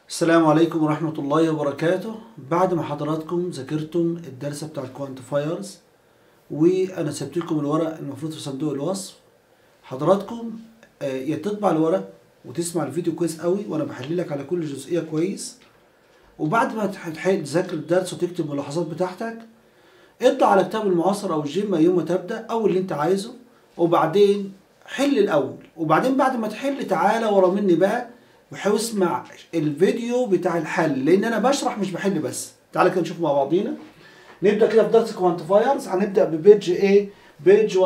السلام عليكم ورحمة الله وبركاته بعد ما حضراتكم ذاكرتم الدرس بتاع الكوانتيفايرز وانا سبت لكم الورق المفروض في صندوق الوصف حضراتكم آه، يا تطبع الورق وتسمع الفيديو كويس قوي وانا بحل لك على كل جزئية كويس وبعد ما تح- تح- تذاكر الدرس وتكتب الملاحظات بتاعتك اطلع على كتاب المعاصر او الجيم يوم ما تبدا او اللي انت عايزه وبعدين حل الاول وبعدين بعد ما تحل تعالى ورا مني بقى وحاول اسمع الفيديو بتاع الحل لان انا بشرح مش بحل بس تعالى كده نشوف مع بعضينا نبدا كده في درس كوانتيفايرز هنبدا ببيج ايه بيج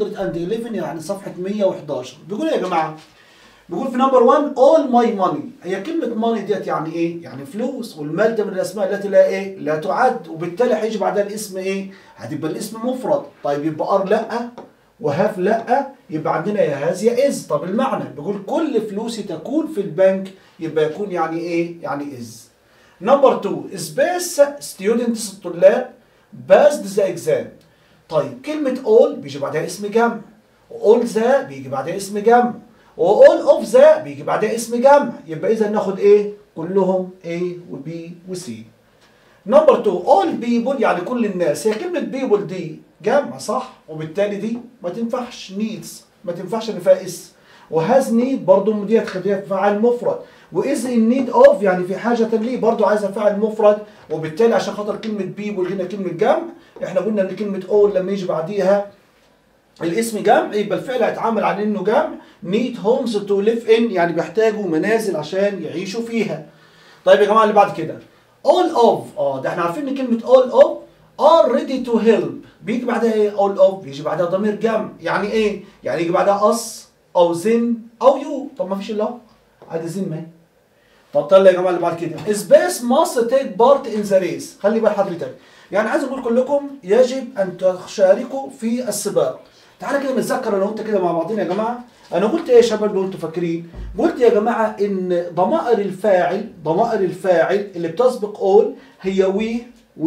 111 يعني صفحه 111 بيقول ايه يا جماعه بيقول في نمبر 1 all my money هي كلمة money ديت يعني ايه؟ يعني فلوس والمال ده من الاسماء التي لا ايه؟ لا تعد وبالتالي هيجي بعدها الاسم ايه؟ هتبقى الاسم مفرد طيب يبقى ار لا وهاف لا يبقى عندنا يا هاز يا از طب المعنى بيقول كل فلوسي تكون في البنك يبقى يكون يعني ايه؟ يعني از نمبر 2 سبيس ستودنتس الطلاب باسد ذا اكزام طيب كلمة all بيجي بعدها اسم جمع وall ذا بيجي بعدها اسم جمع وall اوف ذا بيجي بعدها اسم جمع يبقى اذا ناخد ايه كلهم A و B و C نمبر 2 all people يعني كل الناس هي كلمة people دي جمع صح وبالتالي دي ما تنفعش needs ما تنفعش ان فيها اس وهاز نيد برضه دي هتخليها فعل مفرد واز ان نيد اوف يعني في حاجه ليه برضه عايزه فعل مفرد وبالتالي عشان خاطر كلمه بيبول هنا كلمه جمع احنا قلنا ان كلمه اول لما يجي بعديها الاسم جمع يبقى الفعل هيتعامل على انه جمع نيد هومز تو ليف ان يعني بيحتاجوا منازل عشان يعيشوا فيها طيب يا جماعه اللي بعد كده all of اه ده احنا عارفين ان كلمه all of are ready to help بيجي بعدها ايه all of بيجي بعدها ضمير جمع يعني ايه يعني يجي بعدها us او them او you طب ما فيش الا ادي them اهي طب طلع يا جماعه اللي بعد كده سبيس must take part in the race خلي بال حضرتك يعني عايز اقول كلكم يجب ان تشاركوا في السباق تعالى كده نتذكر انا وانت كده مع بعضنا يا جماعه انا قلت ايه يا شباب لو انتوا فاكرين قلت يا جماعه ان ضمائر الفاعل ضمائر الفاعل اللي بتسبق all هي وي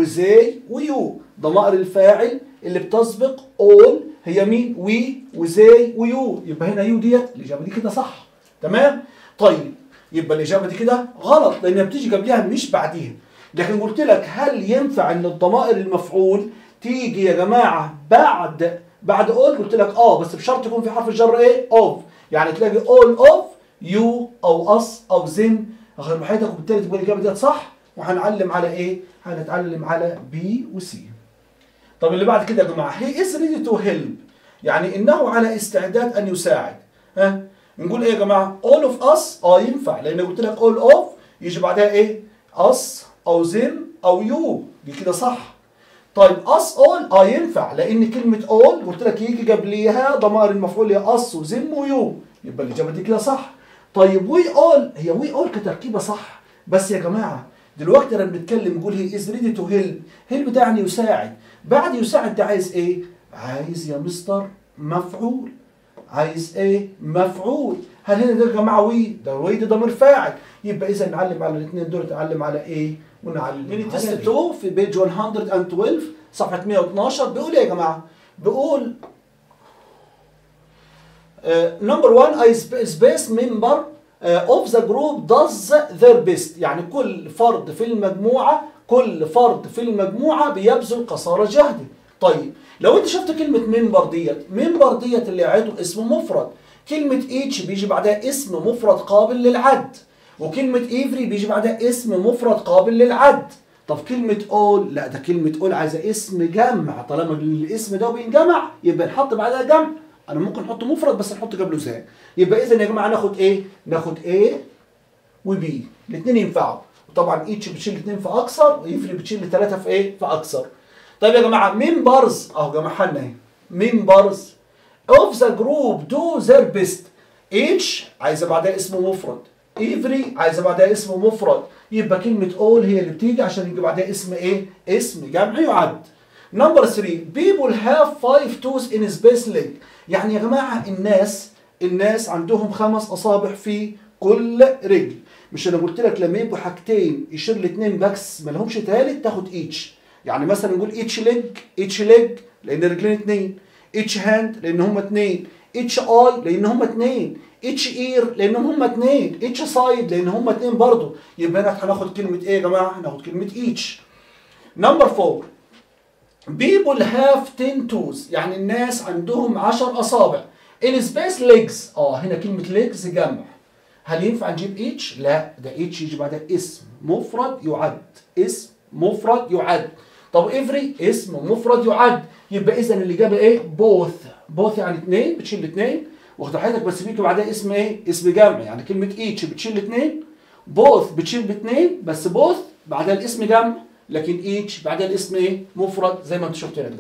وزي ويو ضمائر الفاعل اللي بتسبق all هي مين وي وزي ويو يبقى هنا يو ديت الاجابه دي كده صح تمام طيب يبقى الاجابه دي كده غلط لانها بتيجي قبلها مش بعديها لكن قلت لك هل ينفع ان الضمائر المفعول تيجي يا جماعه بعد بعد all قلت لك اه بس بشرط يكون في حرف الجر ايه اوف يعني تلاقي all of you او us او them اخر محيطك وبالتالي تبقى الاجابه ديت صح وهنعلم على ايه هنتعلم على B و C طب اللي بعد كده يا جماعه he is ready to help يعني انه على استعداد ان يساعد ها نقول ايه يا جماعه all of us اه ينفع لان قلت لك all of يجي بعدها ايه us او them او you دي كده صح طيب us all اه ينفع لان كلمه all قلت لك يجي قبليها ضمائر المفعول هي us وزم ويو يبقى الاجابه دي كده صح طيب we all هي we all كتركيبه صح بس يا جماعه دلوقتي انا بنتكلم نقول هي از ريدي تو هيلب هيلب ده يعني يساعد بعد يساعد ده عايز ايه عايز يا مستر مفعول عايز ايه مفعول هل هنا ده يا جماعه وي ده وي ده ضمير فاعل يبقى اذا نعلم على الاثنين دول نتعلم على ايه ونعلم من تيست 2 في بيج 112 صفحه 112 بيقول ايه يا جماعه بيقول نمبر 1 اي سبيس ممبر اوف ذا جروب does their best يعني كل فرد في المجموعه كل فرد في المجموعه بيبذل قصارى جهده طيب لو انت شفت كلمه ممبر ديت ممبر ديت اللي عيته اسم مفرد كلمه ايتش بيجي بعدها اسم مفرد قابل للعد وكلمه ايفري بيجي بعدها اسم مفرد قابل للعد طب كلمة اول لا ده كلمة اول عايزة اسم جمع طالما الاسم ده بينجمع يبقى نحط بعدها جمع انا ممكن احط مفرد بس نحط قبله زي يبقى اذا يا جماعة ناخد ايه ناخد A وبي الاثنين ينفعوا وطبعا ايتش بتشيل اثنين في اكثر ويفري بتشيل ثلاثة في ايه في اكثر طيب يا جماعة ممبرز اهو جمعها لنا اهي ممبرز اوف ذا جروب دو ذير بيست each عايزة بعدها اسم مفرد every عايزة بعدها اسم مفرد يبقى كلمة all هي اللي بتيجي عشان يجي بعدها اسم ايه اسم جمع يعد نمبر 3 people have five toes in space leg يعني يا جماعة الناس الناس عندهم خمس اصابع في كل رجل مش انا قلت لك لما يبقوا حاجتين يشير الاثنين بس ما لهمش ثالث تاخد each يعني مثلا نقول each leg each leg لان الرجلين اثنين each hand لان هما اثنين اتش اي لان هم اتنين اتش اير لانهم هم اتنين اتش سايد لان هم اتنين برضه يبقى هنا هناخد كلمه ايه يا جماعه هناخد كلمه اتش نمبر 4 people have 10 toes يعني الناس عندهم 10 اصابع in space legs اه هنا كلمه legs جمع هل ينفع نجيب اتش لا ده اتش يجي بعدها اسم مفرد يعد اسم مفرد يعد طب افري اسم مفرد يعد يبقى اذا الاجابه ايه بوث بوث يعني اثنين بتشيل اثنين واخد حضرتك بس بيجي بعدها اسم ايه اسم جمع يعني كلمه اتش بتشيل اثنين بوث بتشيل باثنين بس بوث بعدها الاسم جمع لكن اتش بعدها الاسم ايه مفرد زي ما انت شفت هنا كده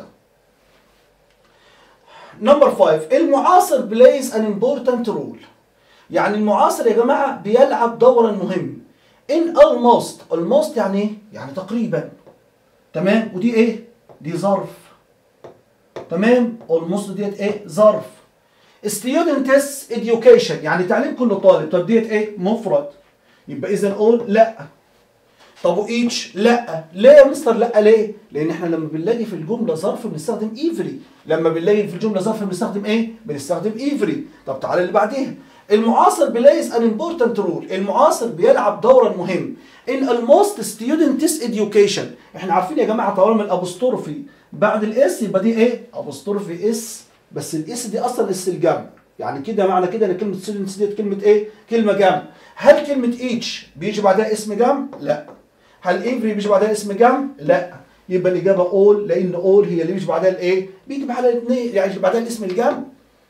نمبر 5 المعاصر بلايز ان امبورتنت رول يعني المعاصر يا جماعه بيلعب دورا مهم ان almost almost يعني ايه يعني تقريبا تمام ودي ايه دي ظرف تمام almost ديت ايه ظرف students education يعني تعليم كل طالب طب ديت ايه مفرد يبقى اذا all لا طب وايتش لا ليه يا مستر لا ليه لان احنا لما بنلاقي في الجمله ظرف بنستخدم ايفري لما بنلاقي في الجمله ظرف بنستخدم ايه بنستخدم ايفري طب تعالى اللي بعديها المعاصر بلايز ان امبورتنت رول المعاصر بيلعب دورا مهم in almost students education احنا عارفين يا جماعه طالما الابوستروفي بعد الاس يبقى دي ايه ابوستروفي اس بس الاس دي اصلا اس الجمع يعني كده معنى كده ان كلمه students ديت كلمه ايه كلمه جمع هل كلمه each بيجي بعدها اسم جمع لا هل every بيجي بعدها اسم جمع لا يبقى الاجابه all لان all هي اللي بيجي بعدها الايه بيجي بعدها الاثنين يعني بعدها الاسم الجمع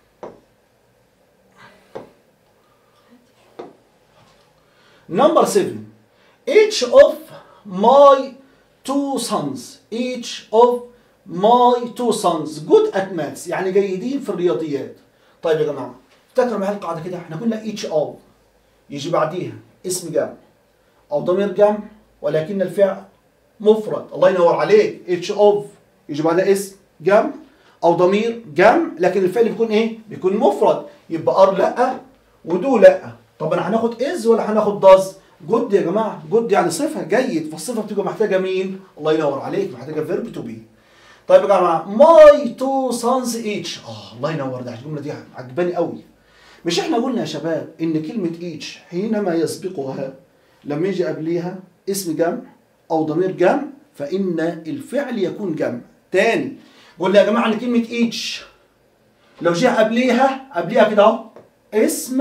Number seven. Each of my two sons. Each of my two sons good at maths يعني جيدين في الرياضيات. طيب يا جماعة افتكروا معايا القاعدة كده احنا قلنا each of يجي بعديها اسم جمع أو ضمير جمع ولكن الفعل مفرد الله ينور عليك each of يجي بعدها اسم جمع أو ضمير جمع لكن الفعل بيكون إيه؟ بيكون مفرد يبقى ار لأ ودو لأ طب انا هناخد از ولا هناخد داز جود يا جماعه جود يعني صفه جيد فالصفه بتبقى محتاجه مين الله ينور عليك محتاجه فيرب تو بي طيب يا جماعه ماي تو سانز ايتش اه الله ينور ده الجمله دي عجباني قوي مش احنا قلنا يا شباب ان كلمه ايتش حينما يسبقها لما يجي قبليها اسم جمع او ضمير جمع فان الفعل يكون جمع تاني قلنا يا جماعه ان كلمه ايتش لو جه قبليها قبليها كده اهو اسم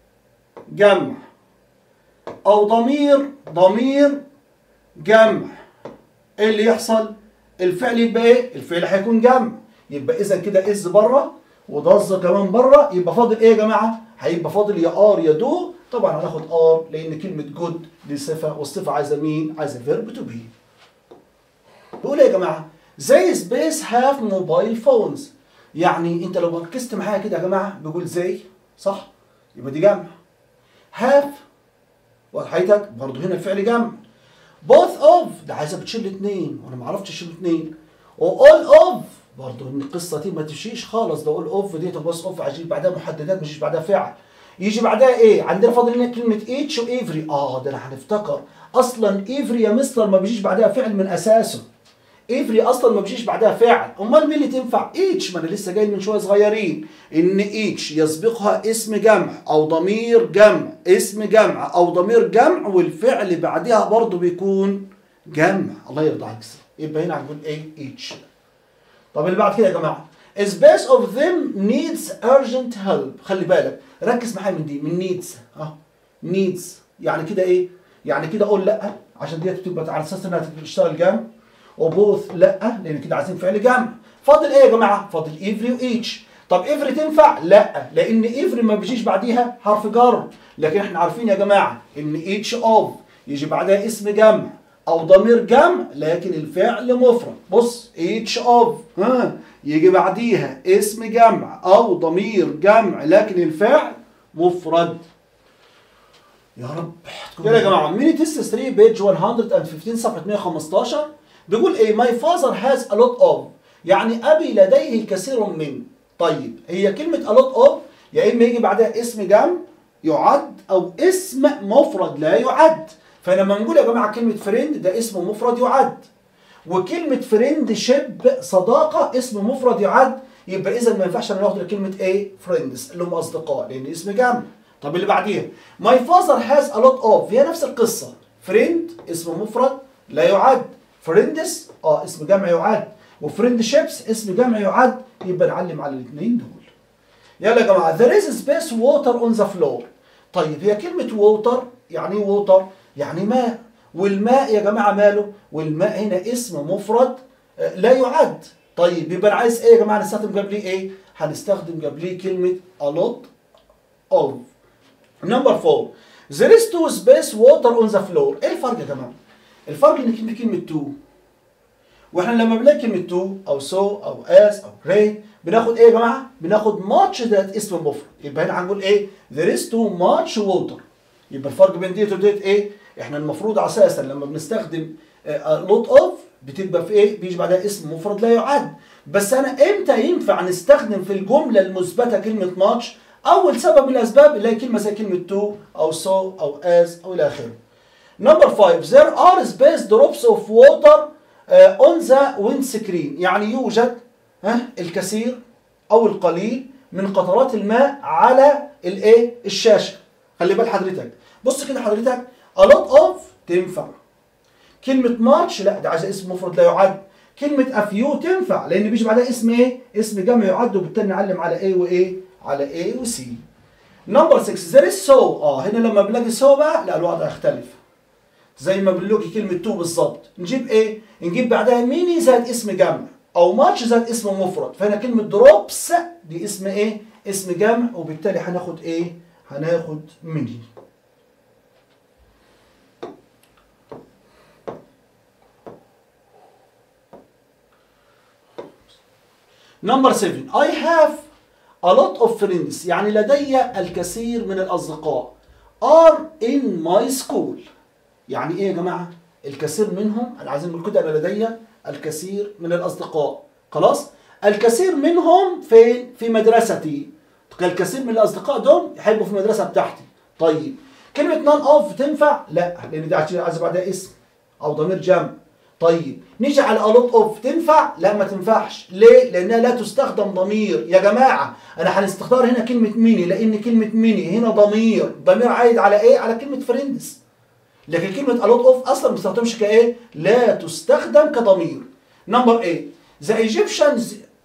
جمع او ضمير ضمير جمع ايه اللي يحصل الفعل يبقى ايه الفعل هيكون جمع يبقى اذا كده از بره وضز كمان بره يبقى فاضل ايه يا جماعه هيبقى فاضل يا ار يا دو طبعا هناخد ار لان كلمه جود دي صفه والصفه عايزه مين عايزه فيرب تو بي بيقول ايه يا جماعه زي سبيس هاف موبايل فونز يعني انت لو ركزت معايا كده يا جماعه بيقول زي صح يبقى دي جمع هاف وحيتك برضه هنا الفعل جمع both of ده عايزه بتشيل اثنين وانا ما عرفتش اشيل اثنين و all of برضه ان القصه دي ما تمشيش خالص ده all اوف دي طب بص اوف هيجي بعدها محددات مش بعدها فعل يجي بعدها ايه عندنا فاضل هنا كلمه اتش وافري اه ده انا هنفتكر اصلا افري يا مستر ما بيجيش بعدها فعل من اساسه افري اصلا ما بيجيش بعدها فعل امال مين اللي تنفع اتش ما انا لسه جاي من شويه صغيرين ان اتش يسبقها اسم جمع او ضمير جمع اسم جمع او ضمير جمع والفعل بعدها برضه بيكون جمع الله يرضى عليك يبقى هنا هنقول ايه اتش طب اللي بعد كده يا جماعه space of them needs urgent help خلي بالك ركز معايا من دي من needs اه needs يعني كده ايه يعني كده اقول لا عشان ديت بتبقى على اساس انها تشتغل جمع وبوث لا لان كده عايزين فعل جمع فاضل ايه يا جماعه فاضل افري وايتش طب افري تنفع لا لان افري ما بيجيش بعديها حرف جر لكن احنا عارفين يا جماعه ان ايتش اوف يجي بعدها اسم جمع او ضمير جمع لكن الفعل مفرد بص ايتش اوف ها يجي بعديها اسم جمع او ضمير جمع لكن الفعل مفرد يا رب كده يا جماعه ميني تيست 3 بيج 115 صفحه 115 بيقول ايه ماي فازر هاز ا لوت اوف يعني ابي لديه الكثير من طيب هي كلمه ا لوت اوف يا اما يجي بعدها اسم جمع يعد او اسم مفرد لا يعد فلما نقول يا جماعه كلمه فريند ده اسم مفرد يعد وكلمه فريند شب صداقه اسم مفرد يعد يبقى اذا ما ينفعش انا ناخد كلمه ايه فريندز اللي هم اصدقاء لان اسم جمع طب اللي بعديها ماي فازر هاز ا لوت اوف هي نفس القصه فريند اسم مفرد لا يعد فريندز اه اسم جمع يعد وفريند شيبس اسم جمع يعد يبقى نعلم على الاثنين دول يلا يا جماعه there is space water on the floor طيب هي كلمه water يعني ايه water يعني ماء والماء يا جماعه ماله والماء هنا اسم مفرد آه، لا يعد طيب يبقى انا عايز ايه يا جماعه نستخدم قبليه ايه هنستخدم قبليه كلمه a lot of نمبر 4 there is two space water on the floor ايه الفرق يا جماعه الفرق ان كلمه كلمه تو واحنا لما بنلاقي كلمه تو او سو او اس او great بناخد ايه يا جماعه بناخد much ده اسم مفرد يبقى هنا هنقول ايه there is too much water يبقى الفرق بين ديت وديت ايه احنا المفروض اساسا لما بنستخدم لوت اوف بتبقى في ايه بيجي بعدها اسم مفرد لا يعد بس انا امتى ينفع نستخدم في الجمله المثبته كلمه ماتش اول سبب من الاسباب اللي هي كلمه زي كلمه تو او سو او از او الى اخره نمبر 5 there are space drops of water uh, on the windscreen يعني يوجد ها الكثير او القليل من قطرات الماء على الايه الشاشه خلي بال حضرتك بص كده حضرتك a lot of تنفع كلمة ماتش لا ده عايزة اسم مفرد لا يعد كلمة افيو تنفع لأن بيجي بعدها اسم ايه؟ اسم جمع يعد وبالتالي نعلم على ايه وايه؟ على ايه وسي. نمبر 6 there is so اه هنا لما بنلاقي so بقى لا الوضع يختلف. زي ما بنلاقي كلمة تو بالظبط نجيب ايه؟ نجيب بعدها ميني زائد اسم جمع او ماتش زائد اسم مفرد فهنا كلمة دروبس دي اسم ايه؟ اسم جمع وبالتالي هناخد ايه؟ هناخد ميني. نمبر 7 I have a lot of friends يعني لدي الكثير من الأصدقاء are in my school يعني إيه يا جماعة؟ الكثير منهم أنا عايزين نقول كده أنا لدي الكثير من الأصدقاء خلاص؟ الكثير منهم فين؟ في مدرستي الكثير من الأصدقاء دول يحبوا في المدرسة بتاعتي طيب كلمة نون أوف تنفع؟ لا لأن دي عايز بعدها اسم أو ضمير جمع طيب نيجي على الوت اوف تنفع لا ما تنفعش ليه لانها لا تستخدم ضمير يا جماعه انا هنستختار هنا كلمه ميني لان كلمه ميني هنا ضمير ضمير عايد على ايه على كلمه فريندز لكن كلمه الوت اوف اصلا ما بتستخدمش كايه لا تستخدم كضمير نمبر 8 the Egyptians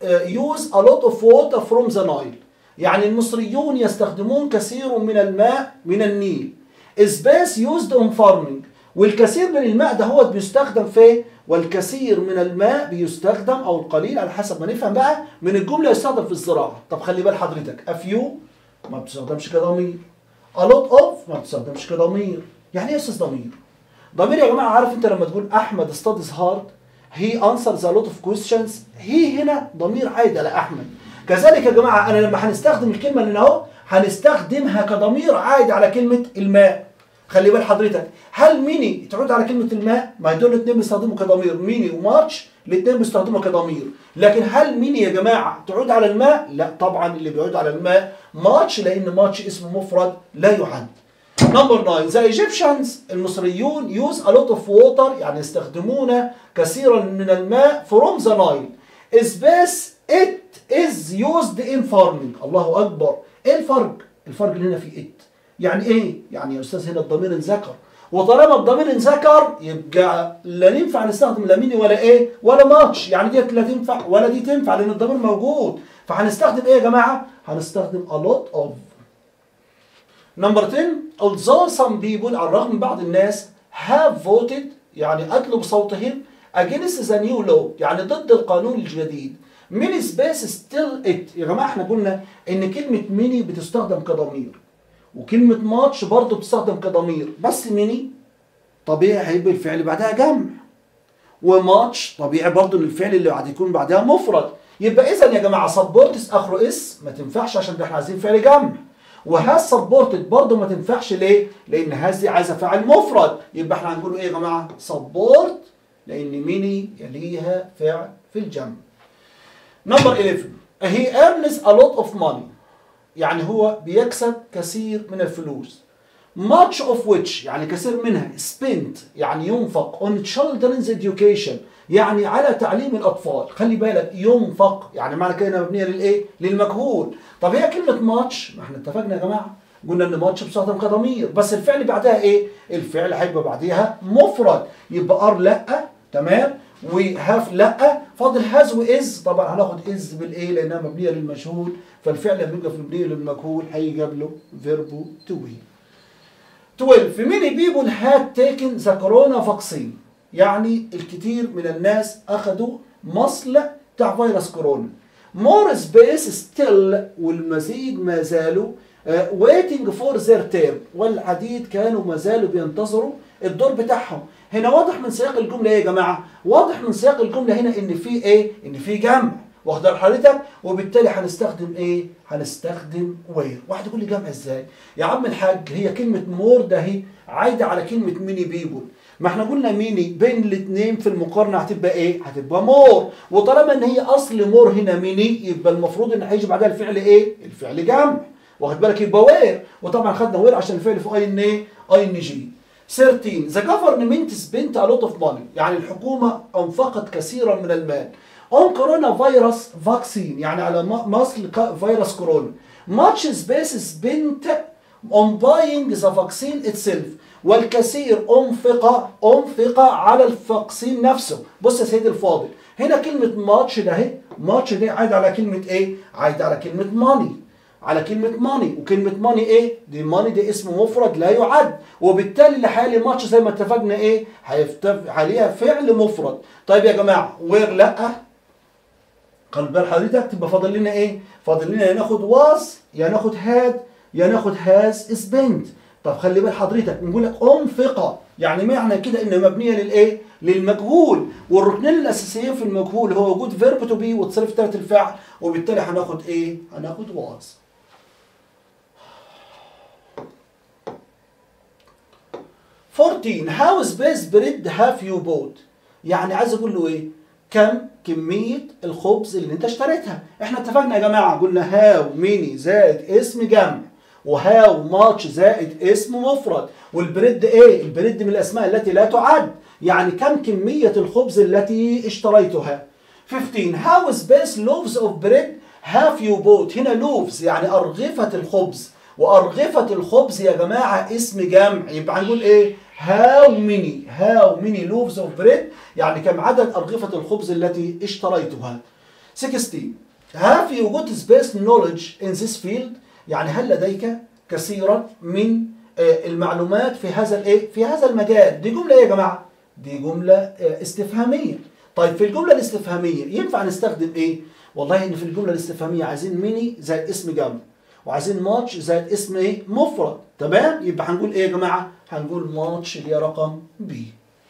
use a lot of water from the Nile يعني المصريون يستخدمون كثير من الماء من النيل space used on farming والكثير من الماء ده هو بيستخدم في والكثير من الماء بيستخدم او القليل على حسب ما نفهم بقى من الجمله يستخدم في الزراعه طب خلي بال حضرتك افيو ما بتستخدمش كضمير a lot of ما بتستخدمش كضمير يعني ايه استاذ ضمير ضمير يا جماعه عارف انت لما تقول احمد studies hard he answers a lot of questions he هنا ضمير عايد على احمد كذلك يا جماعه انا لما هنستخدم الكلمه اللي اهو هنستخدمها كضمير عايد على كلمه الماء خلي بال حضرتك هل ميني تعود على كلمه الماء ما دول الاثنين بيستخدموا كضمير ميني ومارش الاثنين بيستخدموا كضمير لكن هل ميني يا جماعه تعود على الماء لا طبعا اللي بيعود على الماء ماتش لان ماتش اسم مفرد لا يعد نمبر 9 ذا ايجيبشنز المصريون يوز ا لوت اوف ووتر يعني يستخدمون كثيرا من الماء فروم ذا نايل سبيس ات از يوزد ان فارمينج الله اكبر ايه الفرق الفرق اللي هنا في ات يعني ايه يعني يا استاذ هنا الضمير انذكر وطالما الضمير انذكر يبقى لا ينفع نستخدم لا ميني ولا ايه ولا ماتش يعني ديت لا تنفع ولا دي تنفع لان الضمير موجود فهنستخدم ايه يا جماعه هنستخدم a lot of نمبر 10 although some people على الرغم من بعض الناس have voted يعني أدلوا بصوتهم against the new law يعني ضد القانون الجديد many space still it يا جماعة احنا قلنا ان كلمة ميني بتستخدم كضمير وكلمة ماتش برضه بتستخدم كضمير بس ميني طبيعي هيبقى الفعل بعدها جمع وماتش طبيعي برضه ان الفعل اللي بعد يكون بعدها مفرد يبقى اذا يا جماعه سبورتس اخره اس ما تنفعش عشان احنا عايزين فعل جمع وهاز سبورتد برضه ما تنفعش ليه؟ لان هاز دي عايزه فاعل مفرد يبقى احنا هنقول ايه يا جماعه؟ سبورت لان ميني يليها فعل في الجمع. نمبر 11 he earns a lot of money يعني هو بيكسب كثير من الفلوس much of which يعني كثير منها spent يعني ينفق on children's education يعني على تعليم الاطفال خلي بالك ينفق يعني معنى كده إنها مبنيه للايه للمجهول طب هي كلمه ماتش ما احنا اتفقنا يا جماعه قلنا ان ماتش بتستخدم كضمير بس الفعل بعدها ايه الفعل هيبقى بعديها مفرد يبقى ار لا تمام وهاف لا فاضل هاز واز طبعا هناخد از بالايه لانها مبنيه للمجهول فالفعل لما يبقى في مبنيه للمجهول هيجي قبله فيربو تو بي 12 many people had taken the corona vaccine يعني الكثير من الناس اخذوا مصل بتاع فيروس كورونا more space still والمزيد ما زالوا uh, waiting for their term والعديد كانوا ما زالوا بينتظروا الدور بتاعهم هنا واضح من سياق الجمله ايه يا جماعه واضح من سياق الجمله هنا ان في ايه ان في جمع واخد بال حضرتك وبالتالي هنستخدم ايه هنستخدم وير واحد يقول لي جمع ازاي يا عم الحاج هي كلمه مور ده هي عايده على كلمه ميني بيبول ما احنا قلنا ميني بين الاثنين في المقارنه هتبقى ايه هتبقى مور وطالما ان هي اصل مور هنا ميني يبقى المفروض ان هيجي بعدها الفعل ايه الفعل جمع واخد بالك يبقى وير وطبعا خدنا وير عشان الفعل في اي ان ايه اي ان جي 13 the government spent a lot of money يعني الحكومة أنفقت كثيرا من المال on coronavirus vaccine يعني على م- مصل ك- فيروس كورونا much space spent on buying the vaccine itself والكثير أنفق أنفق على الفاكسين نفسه بص يا سيدي الفاضل هنا كلمة ماتش ده اهي ماتش دي عايد على كلمة ايه؟ عايد على كلمة ماني على كلمة ماني وكلمة ماني ايه؟ دي ماني دي اسم مفرد لا يعد وبالتالي اللي حالي ماتش زي ما اتفقنا ايه؟ هيفتف عليها فعل مفرد طيب يا جماعة وير لا خلي بال حضرتك تبقى فاضل لنا ايه؟ فاضل لنا يا ناخد واز يا ناخد هاد يا ناخد هاز سبنت طب خلي بال حضرتك نقول لك انفق يعني معنى كده ان مبنيه للايه؟ للمجهول والركنين الاساسيين في المجهول هو وجود فيرب تو بي وتصريف ثلاث الفعل وبالتالي هناخد ايه؟ هناخد واز 14 how space bread have you bought يعني عايز اقول له ايه كم كمية الخبز اللي انت اشتريتها احنا اتفقنا يا جماعة قلنا هاو ميني زائد اسم جمع وهاو ماتش زائد اسم مفرد والبريد ايه البريد من الاسماء التي لا تعد يعني كم كمية الخبز التي اشتريتها 15 how space loaves of bread have you bought هنا loaves يعني أرغفة الخبز وأرغفة الخبز يا جماعة اسم جمع يبقى هنقول ايه how many how many loaves of bread يعني كم عدد أرغفة الخبز التي اشتريتها 16 have you got space knowledge in this field يعني هل لديك كثيرا من آه، المعلومات في هذا الايه في هذا المجال دي جملة ايه يا جماعة دي جملة آه، استفهامية طيب في الجملة الاستفهامية ينفع نستخدم ايه والله ان في الجملة الاستفهامية عايزين ميني زائد اسم جمع وعايزين ماتش زائد اسم ايه مفرد تمام يبقى هنقول ايه يا جماعة هنقول ماتش اللي هي رقم بي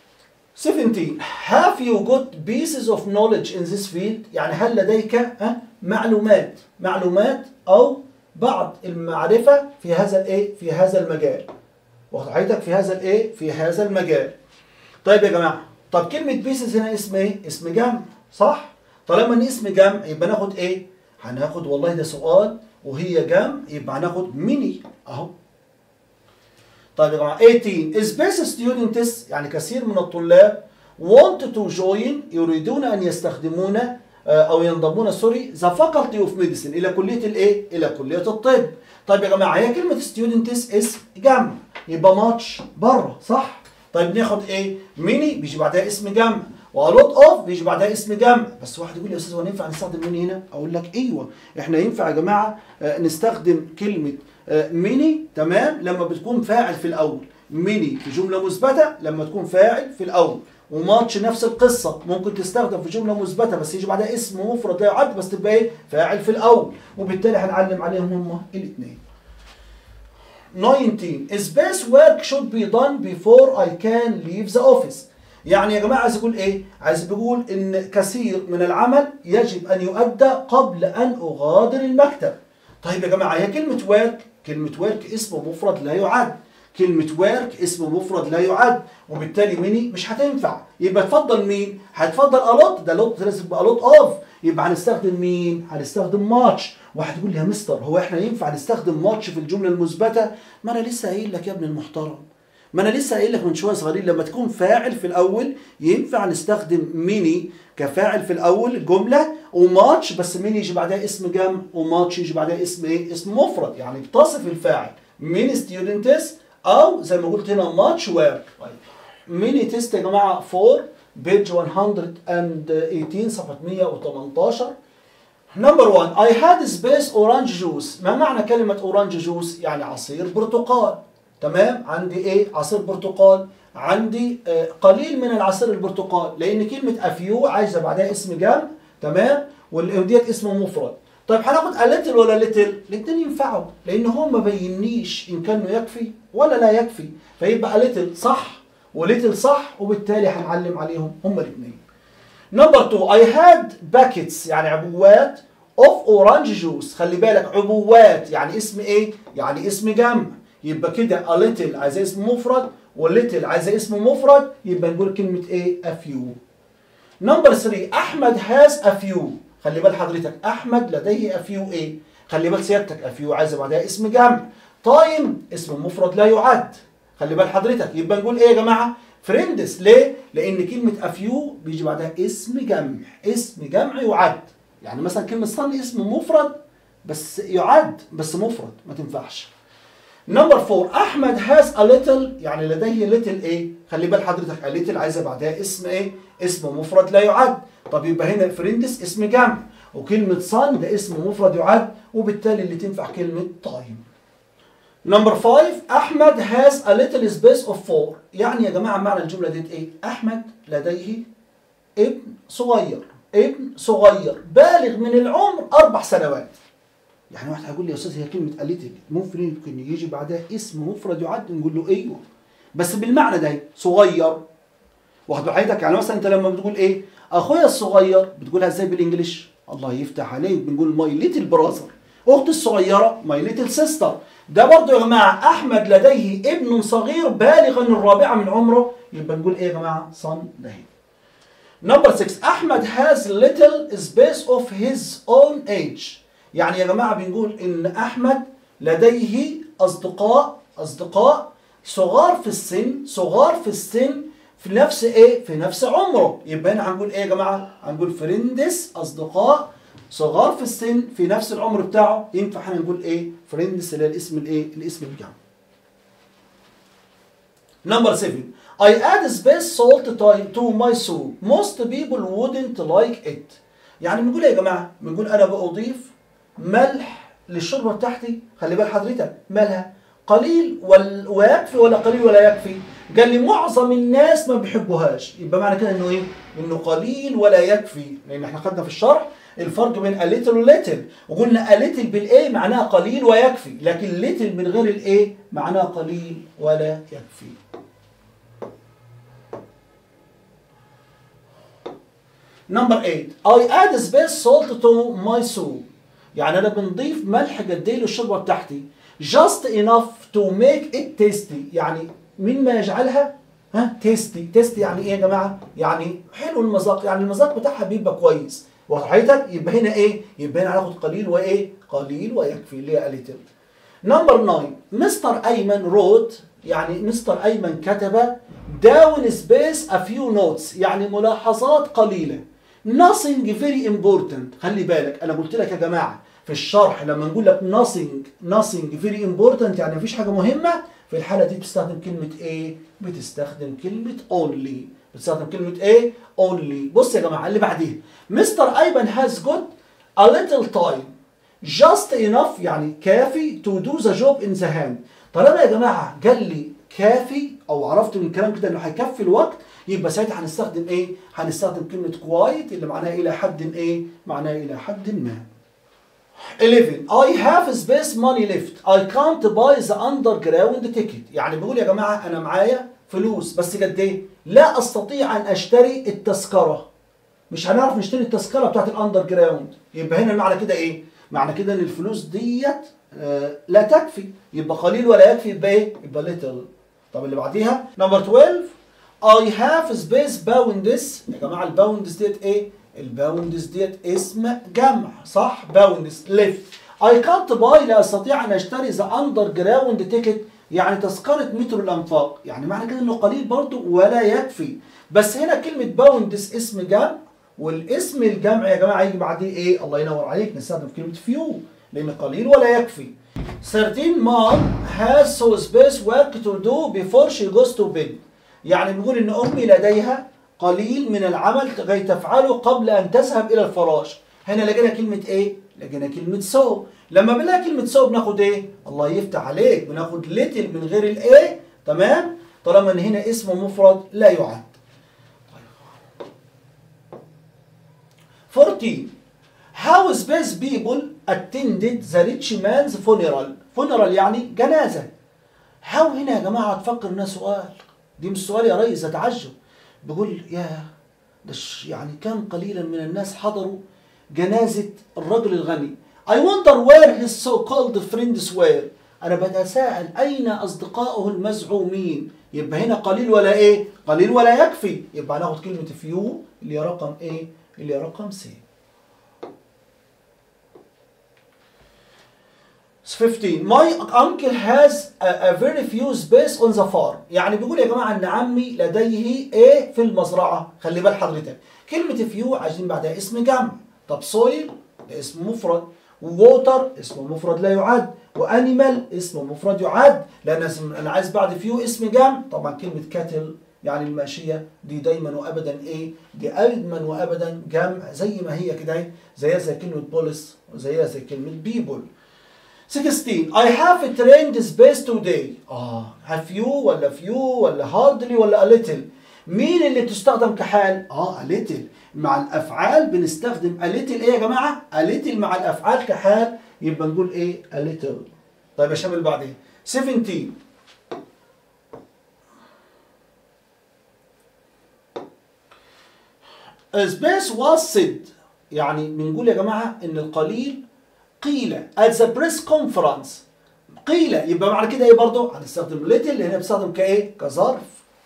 17 have you got pieces of knowledge in this field يعني هل لديك أه؟ معلومات معلومات او بعض المعرفة في هذا الايه في هذا المجال واخد حضرتك في هذا الايه في هذا المجال طيب يا جماعة طب كلمة بيسز هنا اسم ايه اسم جمع صح طالما ان اسم جمع يبقى ناخد ايه هناخد والله ده سؤال وهي جمع يبقى هناخد ميني اهو طيب يا جماعه 18 space students يعني كثير من الطلاب want to join يريدون ان يستخدمون آه، او ينضمون سوري the faculty of medicine الى كليه الايه الى كليه الطب طيب يا جماعه هي كلمه students اسم جمع يبقى ماتش بره صح طيب ناخد ايه ميني بيجي بعدها اسم جمع والوت اوف بيجي بعدها اسم جمع بس واحد يقول لي يا استاذ هو ينفع نستخدم ميني هنا اقول لك ايوه احنا ينفع يا جماعه آه، نستخدم كلمه آه، ميني تمام لما بتكون فاعل في الاول ميني في جمله مثبته لما تكون فاعل في الاول وماتش نفس القصه ممكن تستخدم في جمله مثبته بس يجي بعدها اسم مفرد لا يعد بس تبقى ايه فاعل في الاول وبالتالي هنعلم عليهم هم الاثنين 19 space work should be done before I can leave the office يعني يا جماعة عايز أقول إيه؟ عايز بقول إن كثير من العمل يجب أن يؤدى قبل أن أغادر المكتب طيب يا جماعة هي كلمة work كلمة work اسم مفرد لا يعد كلمة work اسم مفرد لا يعد وبالتالي ميني مش هتنفع يبقى تفضل مين؟ هتفضل a lot ده lot لازم يبقى a lot of يبقى هنستخدم مين؟ هنستخدم much واحد يقول لي يا مستر هو احنا ينفع نستخدم ماتش في الجمله المثبته ما انا لسه قايل لك يا ابن المحترم ما انا لسه قايل لك من شويه صغيرين لما تكون فاعل في الاول ينفع نستخدم ميني كفاعل في الاول الجمله وماتش بس ميني يجي بعدها اسم جمع وماتش يجي بعدها اسم ايه اسم مفرد يعني بتصف الفاعل مين ستودنتس او زي ما قلت هنا ماتش ورك طيب ميني تيست يا جماعه 4 بيج 118 صفحه 118 نمبر 1 I had space orange juice ما معنى كلمة orange juice يعني عصير برتقال تمام عندي ايه عصير برتقال عندي آه قليل من العصير البرتقال لان كلمة افيو عايزة بعدها اسم جمع تمام وديت اسم مفرد طيب هناخد a little ولا little الاثنين ينفعوا لان هو ما بينيش ان كانه يكفي ولا لا يكفي فيبقى a little صح وليتل صح وبالتالي هنعلم عليهم هما الاثنين نمبر 2 I had باكيتس يعني عبوات of orange juice خلي بالك عبوات يعني اسم ايه يعني اسم جمع يبقى كده a little عايزه اسم مفرد وليتل عايزه اسم مفرد يبقى نقول كلمه ايه a few نمبر 3 احمد has a few خلي بال حضرتك احمد لديه a few ايه خلي بال سيادتك a few عايزه بعدها اسم جمع تايم اسم مفرد لا يعد خلي بال حضرتك يبقى نقول ايه يا جماعه فريندس ليه لان كلمه افيو بيجي بعدها اسم جمع اسم جمع يعد يعني مثلا كلمه صن اسم مفرد بس يعد بس مفرد ما تنفعش نمبر 4 احمد هاز ا ليتل يعني لديه ليتل ايه خلي بال حضرتك ا ليتل عايزه بعدها اسم ايه اسم مفرد لا يعد طب يبقى هنا فريندس اسم جمع وكلمه صن ده اسم مفرد يعد وبالتالي اللي تنفع كلمه تايم نمبر 5 احمد هاز ا ليتل سبيس اوف 4 يعني يا جماعه معنى الجمله ديت ايه احمد لديه ابن صغير ابن صغير بالغ من العمر اربع سنوات يعني واحد هيقول لي يا استاذ هي كلمه ا ليتل ممكن يمكن يجي بعدها اسم مفرد يعد نقول له ايوه بس بالمعنى ده صغير واخد حضرتك يعني مثلا انت لما بتقول ايه اخويا الصغير بتقولها ازاي بالانجلش الله يفتح عليك بنقول ماي ليتل براذر اختي الصغيره ماي ليتل سيستر ده برضه يا جماعه احمد لديه ابن صغير بالغا الرابعه من عمره يبقى نقول ايه يا جماعه صن ده نمبر 6 احمد has little space of his own age يعني يا جماعه بنقول ان احمد لديه اصدقاء اصدقاء صغار في السن صغار في السن في نفس ايه في نفس عمره يبقى هنا هنقول ايه يا جماعه هنقول فريندس اصدقاء صغار في السن في نفس العمر بتاعه ينفع احنا نقول ايه فريندس اللي هي الاسم الايه الاسم الجمع نمبر 7 I add space salt to my soup most people wouldn't like it يعني بنقول ايه يا جماعه بنقول انا بضيف ملح للشوربه بتاعتي خلي بال حضرتك مالها قليل ولا ويكفي ولا قليل ولا يكفي قال لي معظم الناس ما بيحبوهاش يبقى معنى كده انه ايه انه قليل ولا يكفي لان احنا خدنا في الشرح الفرق بين a little و little وقلنا a little بالايه معناها قليل ويكفي لكن little من غير الايه معناها قليل ولا يكفي نمبر 8 I add space salt to my soup يعني انا بنضيف ملح قد ايه للشوربه بتاعتي just enough to make it tasty يعني مما يجعلها ها تيستي تيستي يعني ايه يا جماعه يعني حلو المذاق يعني المذاق بتاعها بيبقى كويس وحضرتك يبقى هنا ايه يبقى هنا هناخد قليل وايه قليل ويكفي اللي هي قليل نمبر 9 مستر ايمن روت يعني مستر ايمن كتب داون سبيس ا فيو نوتس يعني ملاحظات قليله nothing very important خلي بالك انا قلت لك يا جماعه في الشرح لما نقول لك nothing nothing very important يعني مفيش حاجه مهمه في الحاله دي بتستخدم كلمه ايه بتستخدم كلمه only بتستخدم كلمه ايه only بص يا جماعه اللي بعديها مستر ايمن has got a little time just enough يعني كافي to do the job in the hand طالما يا جماعه قال لي كافي او عرفت من الكلام كده انه هيكفي الوقت يبقى ساعتها هنستخدم ايه هنستخدم كلمه كوايت اللي معناها الى حد ايه معناها الى حد ما 11 I have space money left I can't buy the underground ticket يعني بيقول يا جماعه انا معايا فلوس بس قد ايه لا استطيع ان اشتري التذكره مش هنعرف نشتري التذكره بتاعت الاندر جراوند يبقى هنا معنى كده ايه معنى كده ان الفلوس ديت آه لا تكفي يبقى قليل ولا يكفي يبقى ايه يبقى little طب اللي بعديها نمبر 12 I have space bounds يا جماعه الباوندز ديت ايه الباوندز ديت اسم جمع صح باوندز left I can't buy لا استطيع ان اشتري ذا اندر جراوند تيكت يعني تذكرة مترو الانفاق يعني معنى كده انه قليل برضه ولا يكفي بس هنا كلمة باوندس اسم جمع والاسم الجمع يا جماعة هيجي بعديه ايه الله ينور عليك نستخدم كلمة فيو لان قليل ولا يكفي 13 mom has so space work to do before she goes to bed يعني بيقول ان امي لديها قليل من العمل غير تفعله قبل ان تذهب الى الفراش هنا لقينا كلمة ايه لقينا كلمة سو لما بنلاقي كلمة سو بناخد ايه الله يفتح عليك بناخد ليتل من غير الايه تمام طالما ان هنا اسم مفرد لا يعد 14 How space people attended the rich man's funeral funeral يعني جنازة How هنا يا جماعة تفكر انها سؤال دي مش سؤال يا ريس ده تعجب بيقول يا ده ش- يعني كم قليلا من الناس حضروا جنازة الرجل الغني I wonder where his so-called friends were أنا بتساءل أين أصدقائه المزعومين يبقى هنا قليل ولا إيه قليل ولا يكفي يبقى هناخد كلمة فيو اللي هي رقم إيه اللي هي رقم سي 15 My uncle has a, a very few space on the farm يعني بيقول يا جماعة ان عمي لديه ايه في المزرعة خلي بال حضرتك كلمة فيو عايزين بعدها اسم جمع طب سويل اسم مفرد ووتر اسم مفرد لا يعد وانيمال اسم مفرد يعد لان اسم- انا عايز بعد فيو اسم جمع طبعا كلمة كاتل يعني الماشية دي دايما وابدا ايه دي دايما وابدا جمع زي ما هي كده اهي زيها زي كلمة بوليس وزيها زي كلمة بيبول 16 I have trained space today اه have you ولا few ولا hardly ولا a little مين اللي بتستخدم كحال اه a little مع الافعال بنستخدم a little ايه يا جماعه a little مع الافعال كحال يبقى نقول ايه a little طيب يا شباب اللي بعدين 17 space was said يعني بنقول يا جماعه ان القليل قيل at the press conference قيل يبقى معنى كده ايه برضه هنستخدم little اللي هنا بنستخدم كايه كظرف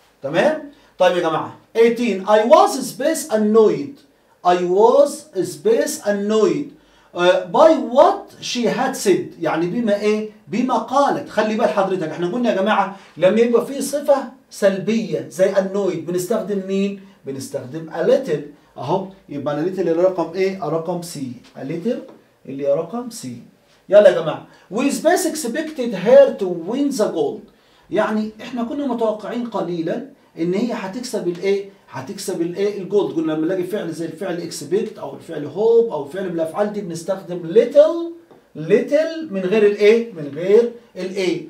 تمام طيب يا جماعه 18 I was space annoyed I was space annoyed uh, by what she had said يعني بما ايه بما قالت خلي بال حضرتك احنا قلنا يا جماعه لما يبقى في صفه سلبيه زي annoyed بنستخدم مين بنستخدم a little اهو يبقى انا little اللي رقم ايه رقم سي a little اللي هي رقم سي يلا يا جماعه we space expected her to win the gold يعني احنا كنا متوقعين قليلا ان هي هتكسب الايه هتكسب الايه الجولد قلنا لما نلاقي فعل زي الفعل اكسبكت او الفعل هوب او فعل من الافعال دي بنستخدم little little من غير الايه من غير الايه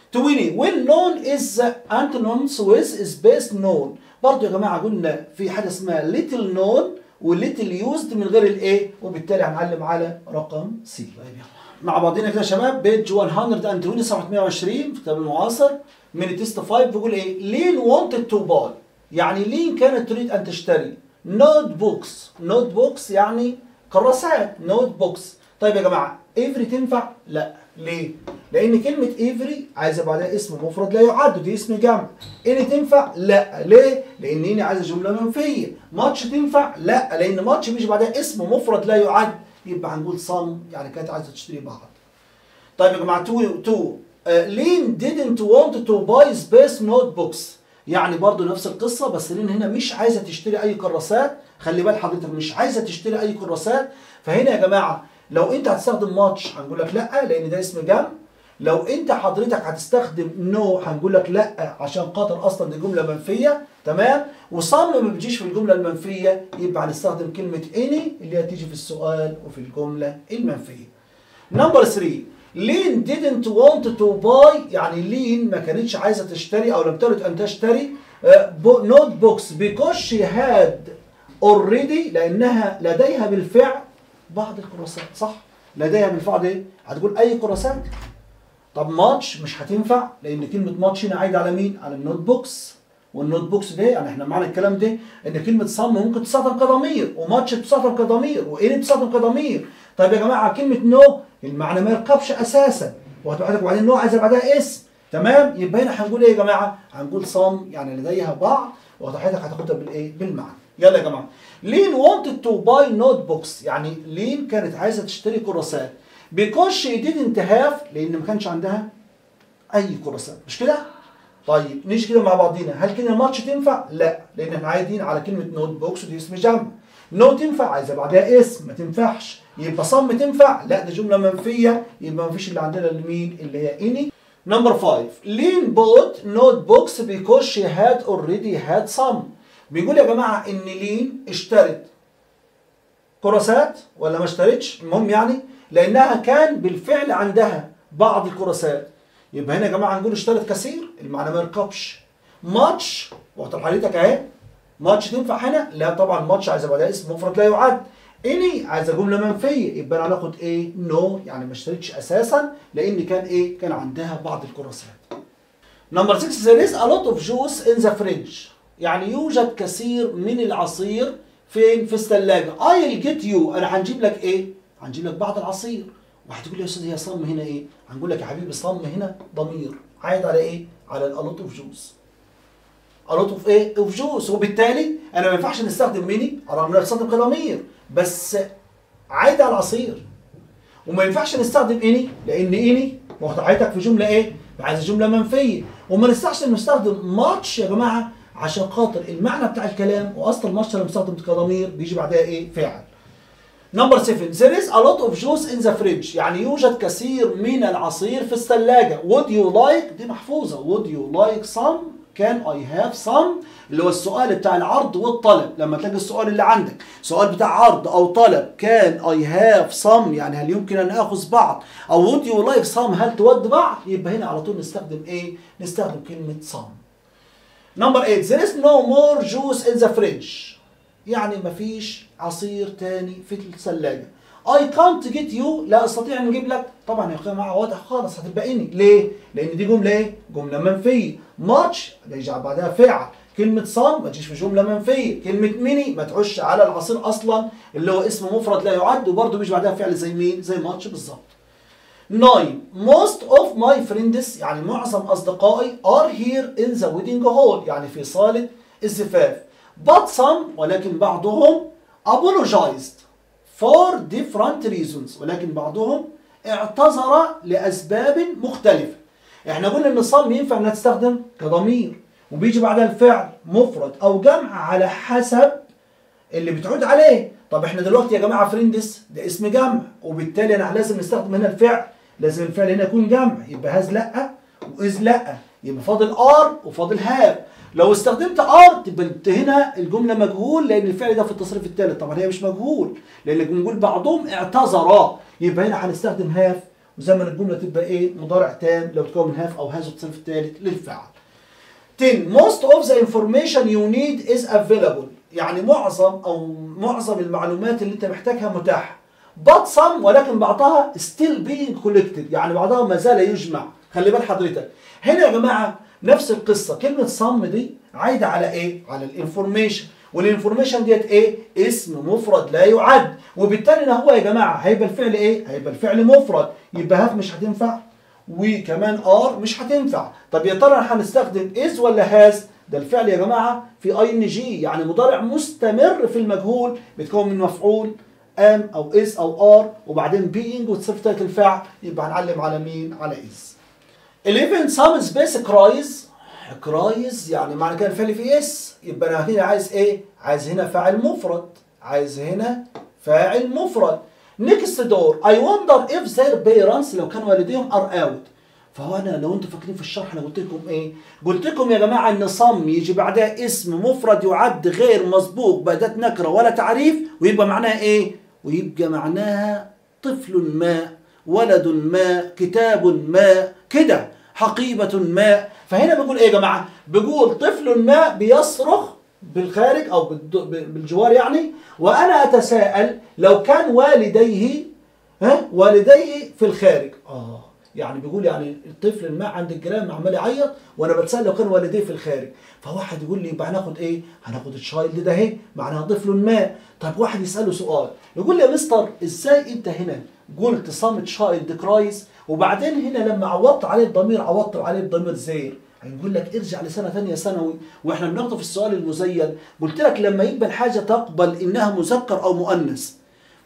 20 when known is antonyms with is best known برضه يا جماعه قلنا في حاجه اسمها little known وليتل يوزد من غير الايه وبالتالي هنعلم على رقم سي مع بعضنا كده يا شباب بيج 120 صفحه 120 في كتاب المعاصر من تيست 5 بيقول ايه لين wanted to buy يعني لين كانت تريد ان تشتري نوت بوكس نوت بوكس يعني كراسات نوت بوكس طيب يا جماعه افري تنفع لا ليه لان كلمه افري عايزه بعدها اسم مفرد لا يعد دي اسم جمع اني تنفع لا ليه لان اني عايزه جمله منفيه ماتش تنفع لا لان ماتش بيجي بعدها اسم مفرد لا يعد يبقى هنقول صم يعني كانت عايزه تشتري بعض طيب يا جماعه تو تو لين didn't want to buy space notebooks يعني برضو نفس القصة بس لين هنا مش عايزة تشتري أي كراسات خلي بال حضرتك مش عايزة تشتري أي كراسات فهنا يا جماعة لو أنت هتستخدم ماتش هنقول لك لأ لأن ده اسم جمع لو أنت حضرتك هتستخدم نو no هنقول لك لأ عشان خاطر أصلا دي جملة منفية تمام وصم ما بيجيش في الجملة المنفية يبقى هنستخدم كلمة any اللي هتيجي في السؤال وفي الجملة المنفية. نمبر 3 لين didn't want to buy يعني لين ما كانتش عايزه تشتري او لم ترد ان تشتري نوت بوكس because she had already لانها لديها بالفعل بعض الكراسات صح لديها بالفعل ايه هتقول اي كراسات طب ماتش مش هتنفع لان كلمه ماتش هنا عايده على مين على النوت بوكس والنوت بوكس ده يعني احنا معنى الكلام ده ان كلمه صم ممكن تستخدم كضمير وماتش بتستخدم كضمير وان بتستخدم كضمير طيب يا جماعه كلمه نو المعنى ما يركبش اساسا وهتبقى وبعدين نو عايزه بعدها اسم تمام يبقى هنا هنقول ايه يا جماعه هنقول صم يعني لديها بعض وحضرتك هتاخدها بالايه بالمعنى يلا يا جماعه لين wanted to buy notebooks يعني لين كانت عايزه تشتري كراسات because she didn't have لان ما كانش عندها اي كراسات مش كده طيب نيجي كده مع بعضينا هل كده ماتش تنفع لا لان احنا عايدين على كلمه نوت بوكس ودي اسم جمع نو تنفع عايزه بعدها اسم ما تنفعش يبقى صم تنفع لا ده جمله منفيه يبقى ما فيش اللي عندنا اللي مين اللي هي اني نمبر 5 لين بوت نوت بوكس because she had already had some بيقول يا جماعه ان لين اشترت كراسات ولا ما اشترتش المهم يعني لانها كان بالفعل عندها بعض الكراسات يبقى هنا يا جماعه هنقول اشترت كثير المعنى ما يركبش ماتش واخد حضرتك اهي ماتش تنفع هنا لا طبعا ماتش عايزه بعدها اسم مفرد لا يعد اني عايزه جمله منفيه يبقى انا هناخد ايه نو no. يعني ما اشتريتش اساسا لان كان ايه كان عندها بعض الكراسات نمبر 6 there is a lot of juice in the fridge يعني يوجد كثير من العصير فين في الثلاجه I'll get you انا هنجيب لك ايه هنجيب لك بعض العصير واحد يقول لي يا استاذ هي صم هنا ايه هنقول لك يا حبيبي صم هنا ضمير عايد على ايه على a lot of juice a lot of ايه of juice وبالتالي انا ما ينفعش نستخدم ميني رغم ان نستخدم كضمير بس عايد على العصير وما ينفعش نستخدم اني لان اني وضعيتك في جمله ايه عايز جمله منفيه وما نستحش نستخدم ماتش يا جماعه عشان خاطر المعنى بتاع الكلام واصل الماتش لما مستخدم كضمير بيجي بعدها ايه فعل نمبر 7 there is a lot of juice in the fridge يعني يوجد كثير من العصير في الثلاجة would you like دي محفوظة would you like some can I have some اللي هو السؤال بتاع العرض والطلب لما تلاقي السؤال اللي عندك سؤال بتاع عرض او طلب can I have some يعني هل يمكن ان اخذ بعض او would you like some هل تود بعض يبقى هنا على طول نستخدم ايه نستخدم كلمة some نمبر 8 there is no more juice in the fridge يعني مفيش عصير تاني في الثلاجة I can't get you لا استطيع ان اجيب لك طبعا يا اخويا مع واضح خالص هتبقى اني ليه؟ لان دي جمله ايه؟ جمله منفيه ماتش يجي بعدها فعل كلمة صام ما تجيش في جملة منفية، كلمة ميني ما تعش على العصير أصلا اللي هو اسم مفرد لا يعد وبرضه بيجي بعدها فعل زي مين؟ زي ماتش بالظبط. 9 most of my friends يعني معظم أصدقائي are here in the wedding hall يعني في صالة الزفاف. But some ولكن بعضهم apologized for different reasons ولكن بعضهم اعتذر لأسباب مختلفة. احنا قلنا ان الصم ينفع انها تستخدم كضمير وبيجي بعدها الفعل مفرد او جمع على حسب اللي بتعود عليه طب احنا دلوقتي يا جماعه فريندس ده اسم جمع وبالتالي انا لازم نستخدم هنا الفعل لازم الفعل هنا يكون جمع يبقى هاز لا واذ لا يبقى فاضل ار وفاضل هاف لو استخدمت ار تبقى هنا الجمله مجهول لان الفعل ده في التصريف الثالث طبعا هي مش مجهول لان بنقول بعضهم اعتذر يبقى هنا هنستخدم هاف وزمن الجمله تبقى ايه مضارع تام لو تكون من هاف او هاز التصريف الثالث للفعل 10 most of the information you need is available يعني معظم او معظم المعلومات اللي انت محتاجها متاحه but some ولكن بعضها still being collected يعني بعضها ما زال يجمع خلي بال حضرتك هنا يا جماعه نفس القصه كلمه صم دي عايده على ايه على الانفورميشن والانفورميشن ديت ايه اسم مفرد لا يعد وبالتالي هو يا جماعه هيبقى الفعل ايه هيبقى الفعل مفرد يبقى هاف مش هتنفع وكمان ار مش هتنفع طب يا ترى هنستخدم از ولا هاز ده الفعل يا جماعه في اي ان جي يعني مضارع مستمر في المجهول بيتكون من مفعول ام او از او ار وبعدين بينج وتصرف تالت الفعل يبقى هنعلم على مين على از 11 some space cries كرايز يعني معنى كده الفعل فيه اس يبقى انا هنا عايز ايه عايز هنا فاعل مفرد عايز هنا فاعل مفرد نيكست دور اي وندر اف their بيرنتس لو كان والديهم ار اوت فهو انا لو انتوا فاكرين في الشرح انا قلت لكم ايه قلت لكم يا جماعه ان صم يجي بعدها اسم مفرد يعد غير مسبوق بأداة نكره ولا تعريف ويبقى معناها ايه ويبقى معناها طفل ما ولد ما كتاب ما كده حقيبة ما فهنا بيقول ايه يا جماعة بيقول طفل ما بيصرخ بالخارج او بالجوار يعني وانا اتساءل لو كان والديه ها والديه في الخارج اه يعني بيقول يعني الطفل ما عند الجيران عمال يعيط وانا بتسال لو كان والديه في الخارج فواحد يقول لي يبقى هناخد ايه هناخد الشايلد ده اهي معناها طفل ما طب واحد يساله سؤال يقول لي يا مستر ازاي انت هنا قلت صامت شايلد كرايز وبعدين هنا لما عوضت عليه الضمير عوضت عليه الضمير زير هنقول لك ارجع لسنه ثانيه ثانوي واحنا بناخده في السؤال المزين قلت لك لما يبقى الحاجه تقبل انها مذكر او مؤنث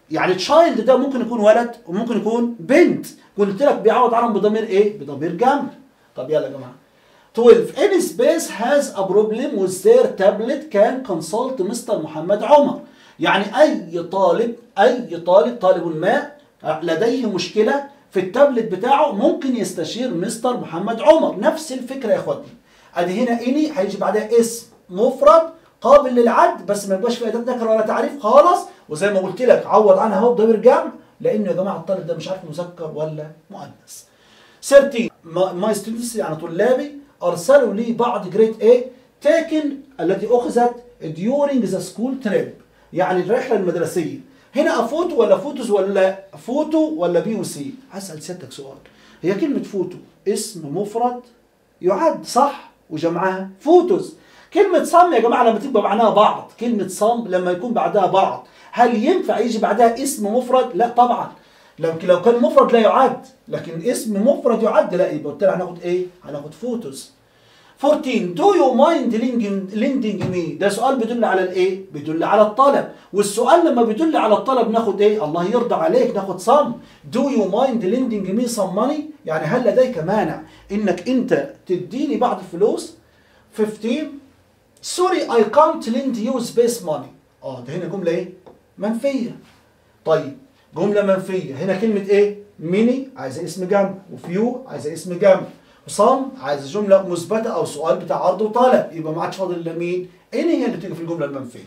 يعني تشايلد ده ممكن يكون ولد وممكن يكون بنت قلت لك بيعوض عنهم بضمير ايه بضمير جمع طب يلا يا جماعه 12 any space has a problem with their tablet can consult مستر محمد عمر يعني اي طالب اي طالب طالب ما لديه مشكله في التابلت بتاعه ممكن يستشير مستر محمد عمر نفس الفكره يا اخواتي ادي هنا اني هيجي بعدها اسم مفرد قابل للعد بس ما يبقاش فيه اداه نكره ولا تعريف خالص وزي ما قلت لك عوض عنها اهو بضمير جمع لانه يا جماعه الطالب ده مش عارف مذكر ولا مؤنث 13 ماي ستودنتس يعني طلابي ارسلوا لي بعض جريد A تاكن التي اخذت during the school trip يعني الرحله المدرسيه هنا افوتو ولا فوتوز ولا فوتو ولا بي وسي هسال سيادتك سؤال هي كلمه فوتو اسم مفرد يعد صح وجمعها فوتوز كلمة صم يا جماعة لما تبقى معناها بعض كلمة صم لما يكون بعدها بعض هل ينفع يجي بعدها اسم مفرد؟ لا طبعا لكن لو كان مفرد لا يعد لكن اسم مفرد يعد لا يبقى قلت لها هناخد ايه؟ هناخد فوتوز 14 do you mind lending, lending me ده سؤال بيدل على الايه بيدل على الطلب والسؤال لما بيدل على الطلب ناخد ايه الله يرضى عليك ناخد صم do you mind lending me some money يعني هل لديك مانع انك انت تديني بعض الفلوس 15 sorry I can't lend you space money اه ده هنا جملة ايه منفية طيب جملة منفية هنا كلمة ايه ميني عايزة اسم جمع وفيو عايزة اسم جمع وصم عايزة جملة مثبتة او سؤال بتاع عرض وطلب يبقى ما عادش فاضل الا مين ايه هي اللي بتيجي في الجملة المنفية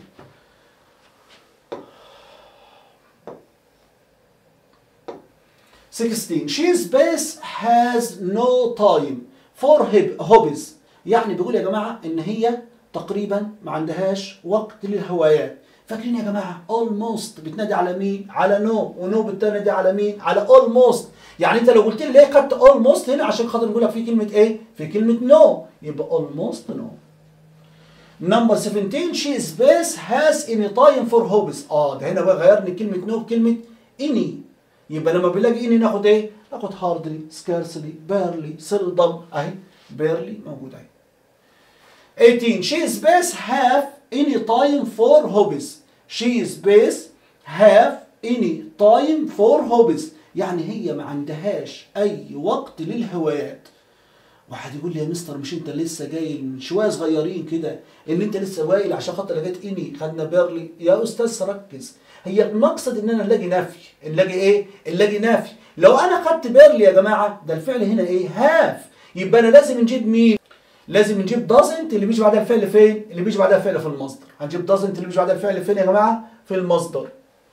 Sixteen. She's base has no time for hib- hobbies. يعني بيقول يا جماعة إن هي تقريبا ما عندهاش وقت للهوايات. فاكرين يا جماعة almost بتنادي على مين؟ على نو ونو بتنادي على مين؟ على almost. يعني أنت لو قلت لي ليه خدت almost هنا عشان خاطر نقول لك في كلمة إيه؟ في كلمة no يبقى almost no. نمبر 17 she is base has any time for hobbies. اه ده هنا بقى غيرني كلمة no بكلمة any. يبقى لما بنلاقي اني ناخد ايه؟ ناخد هاردلي سكارسلي بيرلي سيلدم اهي بيرلي موجود اهي 18 she is base have any time for hobbies she is base have any time for hobbies يعني هي ما عندهاش اي وقت للهوايات واحد يقول لي يا مستر مش انت لسه جاي من شويه صغيرين كده ان انت لسه وايل عشان خاطر لقيت اني خدنا بيرلي يا استاذ ركز هي المقصد ان انا نلاقي نفي نلاقي ايه نلاقي نفي لو انا خدت بيرلي يا جماعه ده الفعل هنا ايه هاف يبقى انا لازم نجيب مين لازم نجيب doesn't اللي بيجي بعدها الفعل فين اللي بيجي بعدها الفعل في المصدر هنجيب doesn't اللي بيجي بعدها الفعل فين يا جماعه في المصدر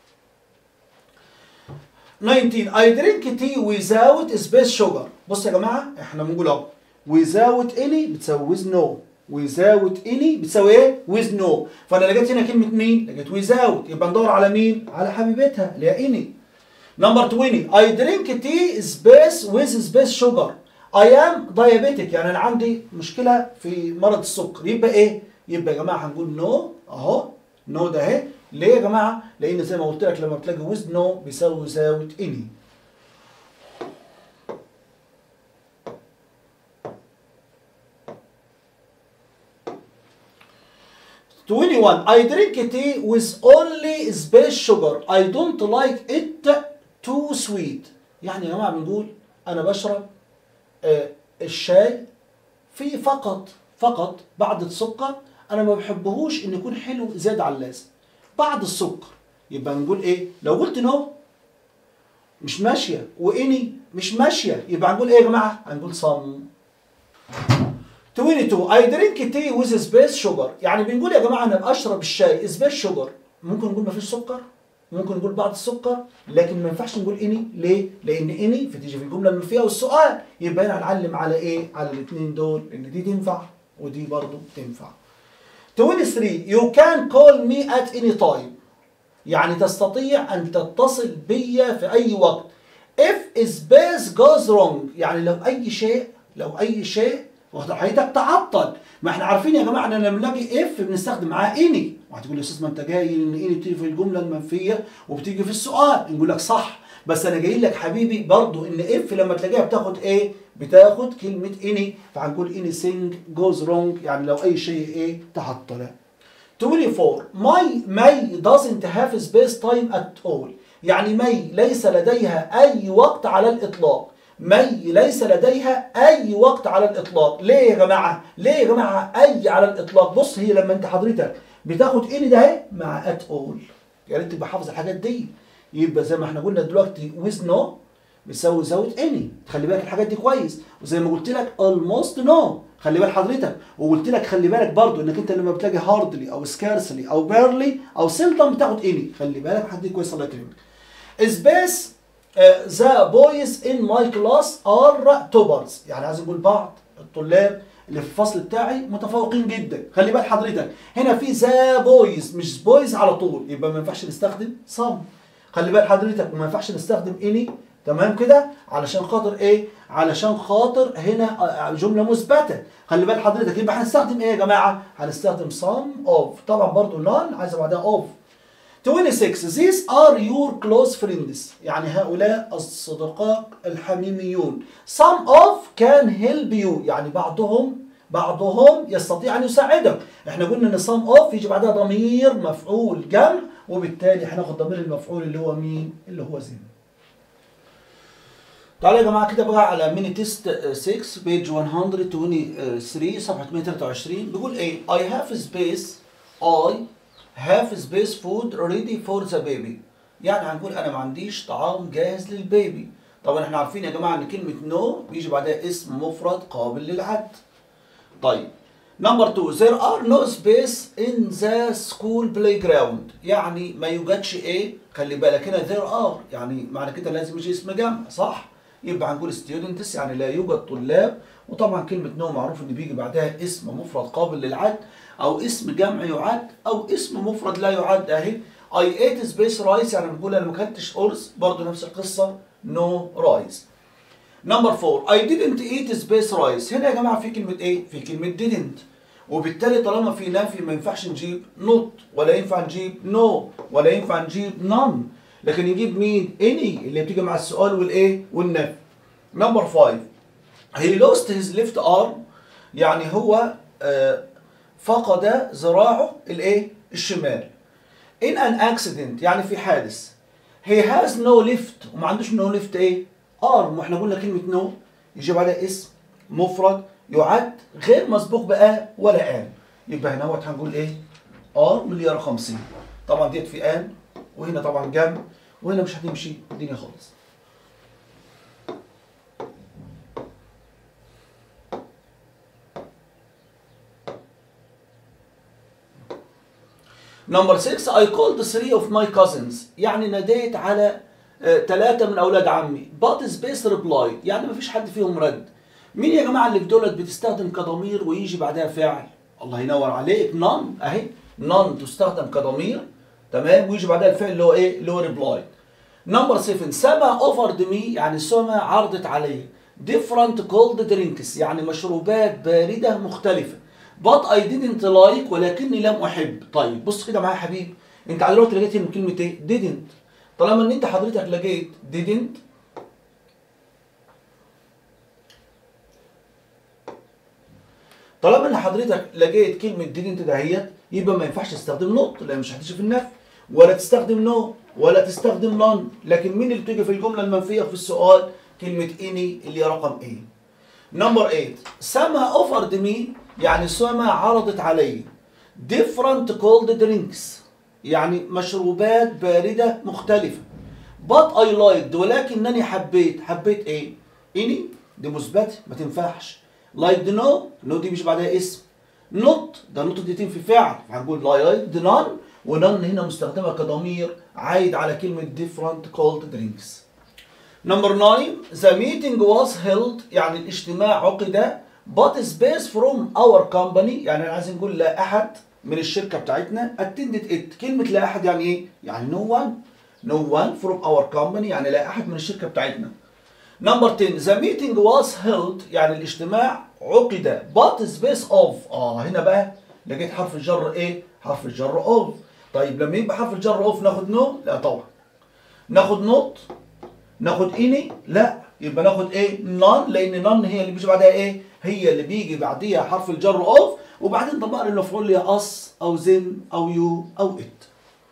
19 I drink tea without space sugar بص يا جماعه احنا بنقول اهو without any بتساوي with no without any بتساوي ايه with no فانا لقيت هنا كلمه مين لقيت without يبقى ندور على مين على حبيبتها اللي هي any نمبر 20 I drink tea space with space sugar I am diabetic يعني انا عندي مشكله في مرض السكر يبقى ايه يبقى يا جماعه هنقول no اهو no ده اهي ليه يا جماعه لان زي ما قلت لك لما بتلاقي with no بيساوي without any 21 I drink tea with only space sugar I don't like it too sweet يعني يا جماعه بنقول انا بشرب آه الشاي فيه فقط فقط بعض السكر انا ما بحبهوش ان يكون حلو زياده عن اللازم بعض السكر يبقى نقول ايه لو قلت نو مش ماشيه واني مش ماشيه يبقى هنقول ايه يا جماعه هنقول صم 22 I drink tea with space sugar يعني بنقول يا جماعه انا بشرب الشاي سبيس شوجر ممكن نقول ما فيش سكر ممكن نقول بعض السكر لكن ما ينفعش نقول اني ليه؟ لان اني فتيجي في الجمله المنفيه والسؤال يبقى هنا هنعلم على ايه؟ على الاثنين دول ان دي تنفع ودي برضو تنفع. 23 you can call me at any time يعني تستطيع ان تتصل بي في اي وقت. if space goes wrong يعني لو اي شيء لو اي شيء واخد حياتك تعطل ما احنا عارفين يا جماعه ان لما نلاقي اف بنستخدم معاه اني وهتقول لي يا استاذ ما انت جاي ان اني بتيجي في الجمله المنفيه وبتيجي في السؤال نقول لك صح بس انا جاي لك حبيبي برضو ان اف لما تلاقيها بتاخد ايه بتاخد كلمه اني فهنقول اني سينج جوز رونج يعني لو اي شيء ايه تعطل 24 my may doesn't have space time at all يعني مي ليس لديها اي وقت على الاطلاق مي ليس لديها اي وقت على الاطلاق ليه يا جماعه ليه يا جماعه اي على الاطلاق بص هي لما انت حضرتك بتاخد اني ده اهي مع ات اول يا ريت تبقى حافظ الحاجات دي يبقى زي ما احنا قلنا دلوقتي ويز نو بيساوي زاويه اني خلي بالك الحاجات دي كويس وزي ما قلت لك almost نو خلي بال حضرتك وقلت لك خلي بالك برضو انك انت لما بتلاقي هاردلي او سكارسلي او بيرلي او سيلدم بتاخد اني خلي بالك الحاجات دي كويس الله يكرمك سبيس ذا بويز ان ماي كلاس ار توبرز يعني عايز نقول بعض الطلاب اللي في الفصل بتاعي متفوقين جدا خلي بال حضرتك هنا في ذا بويز مش بويز على طول يبقى ما ينفعش نستخدم صم خلي بال حضرتك وما ينفعش نستخدم اني تمام كده علشان خاطر ايه علشان خاطر هنا جمله مثبته خلي بال حضرتك يبقى هنستخدم ايه يا جماعه هنستخدم some of طبعا برضو none عايزه بعدها of 26 these are your close friends يعني هؤلاء الصدقاء الحميميون some of can help you يعني بعضهم بعضهم يستطيع ان يساعدك احنا قلنا ان some of يجي بعدها ضمير مفعول جمع وبالتالي هناخد ضمير المفعول اللي هو مين اللي هو زين تعالوا يا جماعه كده بقى على ميني تيست 6 بيج 123 صفحه 123 بيقول ايه I have space I have space food ready for the baby يعني هنقول انا ما عنديش طعام جاهز للبيبي طبعا احنا عارفين يا جماعه ان كلمه نو no بيجي بعدها اسم مفرد قابل للعد طيب نمبر 2 there are no space in the school playground يعني ما يوجدش ايه خلي بالك هنا there are يعني معنى كده لازم يجي اسم جمع صح يبقى هنقول students يعني لا يوجد طلاب وطبعا كلمة نو معروف ان بيجي بعدها اسم مفرد قابل للعد او اسم جمع يعد او اسم مفرد لا يعد اهي I ate space rice يعني بنقول انا ما اكلتش قرص برضه نفس القصة no rice نمبر 4 I didn't eat space rice هنا يا جماعة في كلمة ايه؟ في كلمة didn't وبالتالي طالما في نفي ما ينفعش نجيب not ولا ينفع نجيب no ولا ينفع نجيب none لكن يجيب مين؟ any اللي بتيجي مع السؤال والايه؟ والنفي. نمبر 5 he lost his left arm يعني هو آه فقد ذراعه الايه؟ الشمال. in an accident يعني في حادث. he has no left وما عندوش no left ايه؟ arm واحنا قلنا كلمة no يجي بعدها اسم مفرد يعد غير مسبوق بآ ولا آن. يبقى هنا هوت هنقول ايه؟ ار مليار 50 طبعا ديت في ان وهنا طبعا جنب وهنا مش هتمشي الدنيا خالص نمبر 6 I called three of my cousins يعني ناديت على ثلاثة من أولاد عمي but space replied يعني مفيش حد فيهم رد مين يا جماعة اللي في دولت بتستخدم كضمير ويجي بعدها فاعل الله ينور عليك none أهي none تستخدم كضمير تمام ويجي بعدها الفعل اللي هو ايه اللي هو replied نمبر 7 سما offered me يعني سما عرضت علي different cold drinks يعني مشروبات باردة مختلفة but I didn't like ولكني لم أحب طيب بص كده معايا يا حبيبي انت على دلوقتي لقيت من كلمة ايه didn't طالما ان انت حضرتك لقيت didn't طالما ان حضرتك لقيت كلمة didn't دهيت يبقى ما ينفعش تستخدم نوت لان مش هتيجي في النفي ولا تستخدم نو ولا تستخدم نون لكن مين اللي بتيجي في الجمله المنفيه في السؤال كلمه اني اللي هي رقم ايه نمبر 8 سما اوفرد مي يعني سما عرضت علي different cold drinks يعني مشروبات بارده مختلفه but I liked ولكنني حبيت حبيت ايه اني دي مثبته ما تنفعش liked نو نو دي مش بعدها اسم نوت ده نوت دي تنفي فعل هنقول لايك نون ونون هنا مستخدمه كضمير عايد على كلمه different cold drinks نمبر 9 the meeting was held يعني الاجتماع عقد but space from our company يعني انا عايز نقول لا احد من الشركه بتاعتنا attended it كلمه لا احد يعني ايه يعني no one no one from our company يعني لا احد من الشركه بتاعتنا نمبر 10 the meeting was held يعني الاجتماع عقد but space of اه هنا بقى لقيت حرف الجر ايه حرف الجر of طيب لما يبقى حرف الجر of ناخد نو لا طبعا ناخد نوت ناخد اني لا يبقى ناخد ايه نون لان نون هي اللي بيجي بعدها ايه هي اللي بيجي بعديها حرف الجر of وبعدين ضمائر المفعول اللي هي اس او زن او يو او ات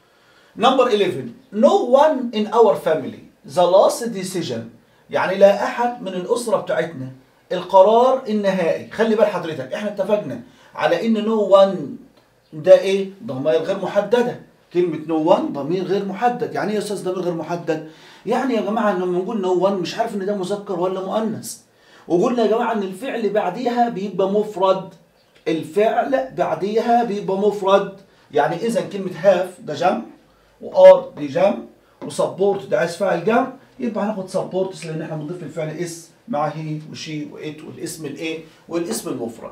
Number 11 No one in our family the last decision يعني لا أحد من الأسرة بتاعتنا القرار النهائي خلي بال حضرتك احنا اتفقنا على ان no one ده ايه ضمائر غير محددة كلمة no one ضمير غير محدد يعني ايه يا استاذ ضمير غير محدد يعني يا جماعة لما نقول no one مش عارف ان ده مذكر ولا مؤنث وقلنا يا جماعة ان الفعل بعديها بيبقى مفرد الفعل بعديها بيبقى مفرد يعني اذا كلمة have ده جمع وار دي جمع وسبورت ده عايز فاعل جمع يبقى هناخد سبورتس لان احنا بنضيف الفعل اس مع هي وشي وات والاسم الايه والاسم المفرد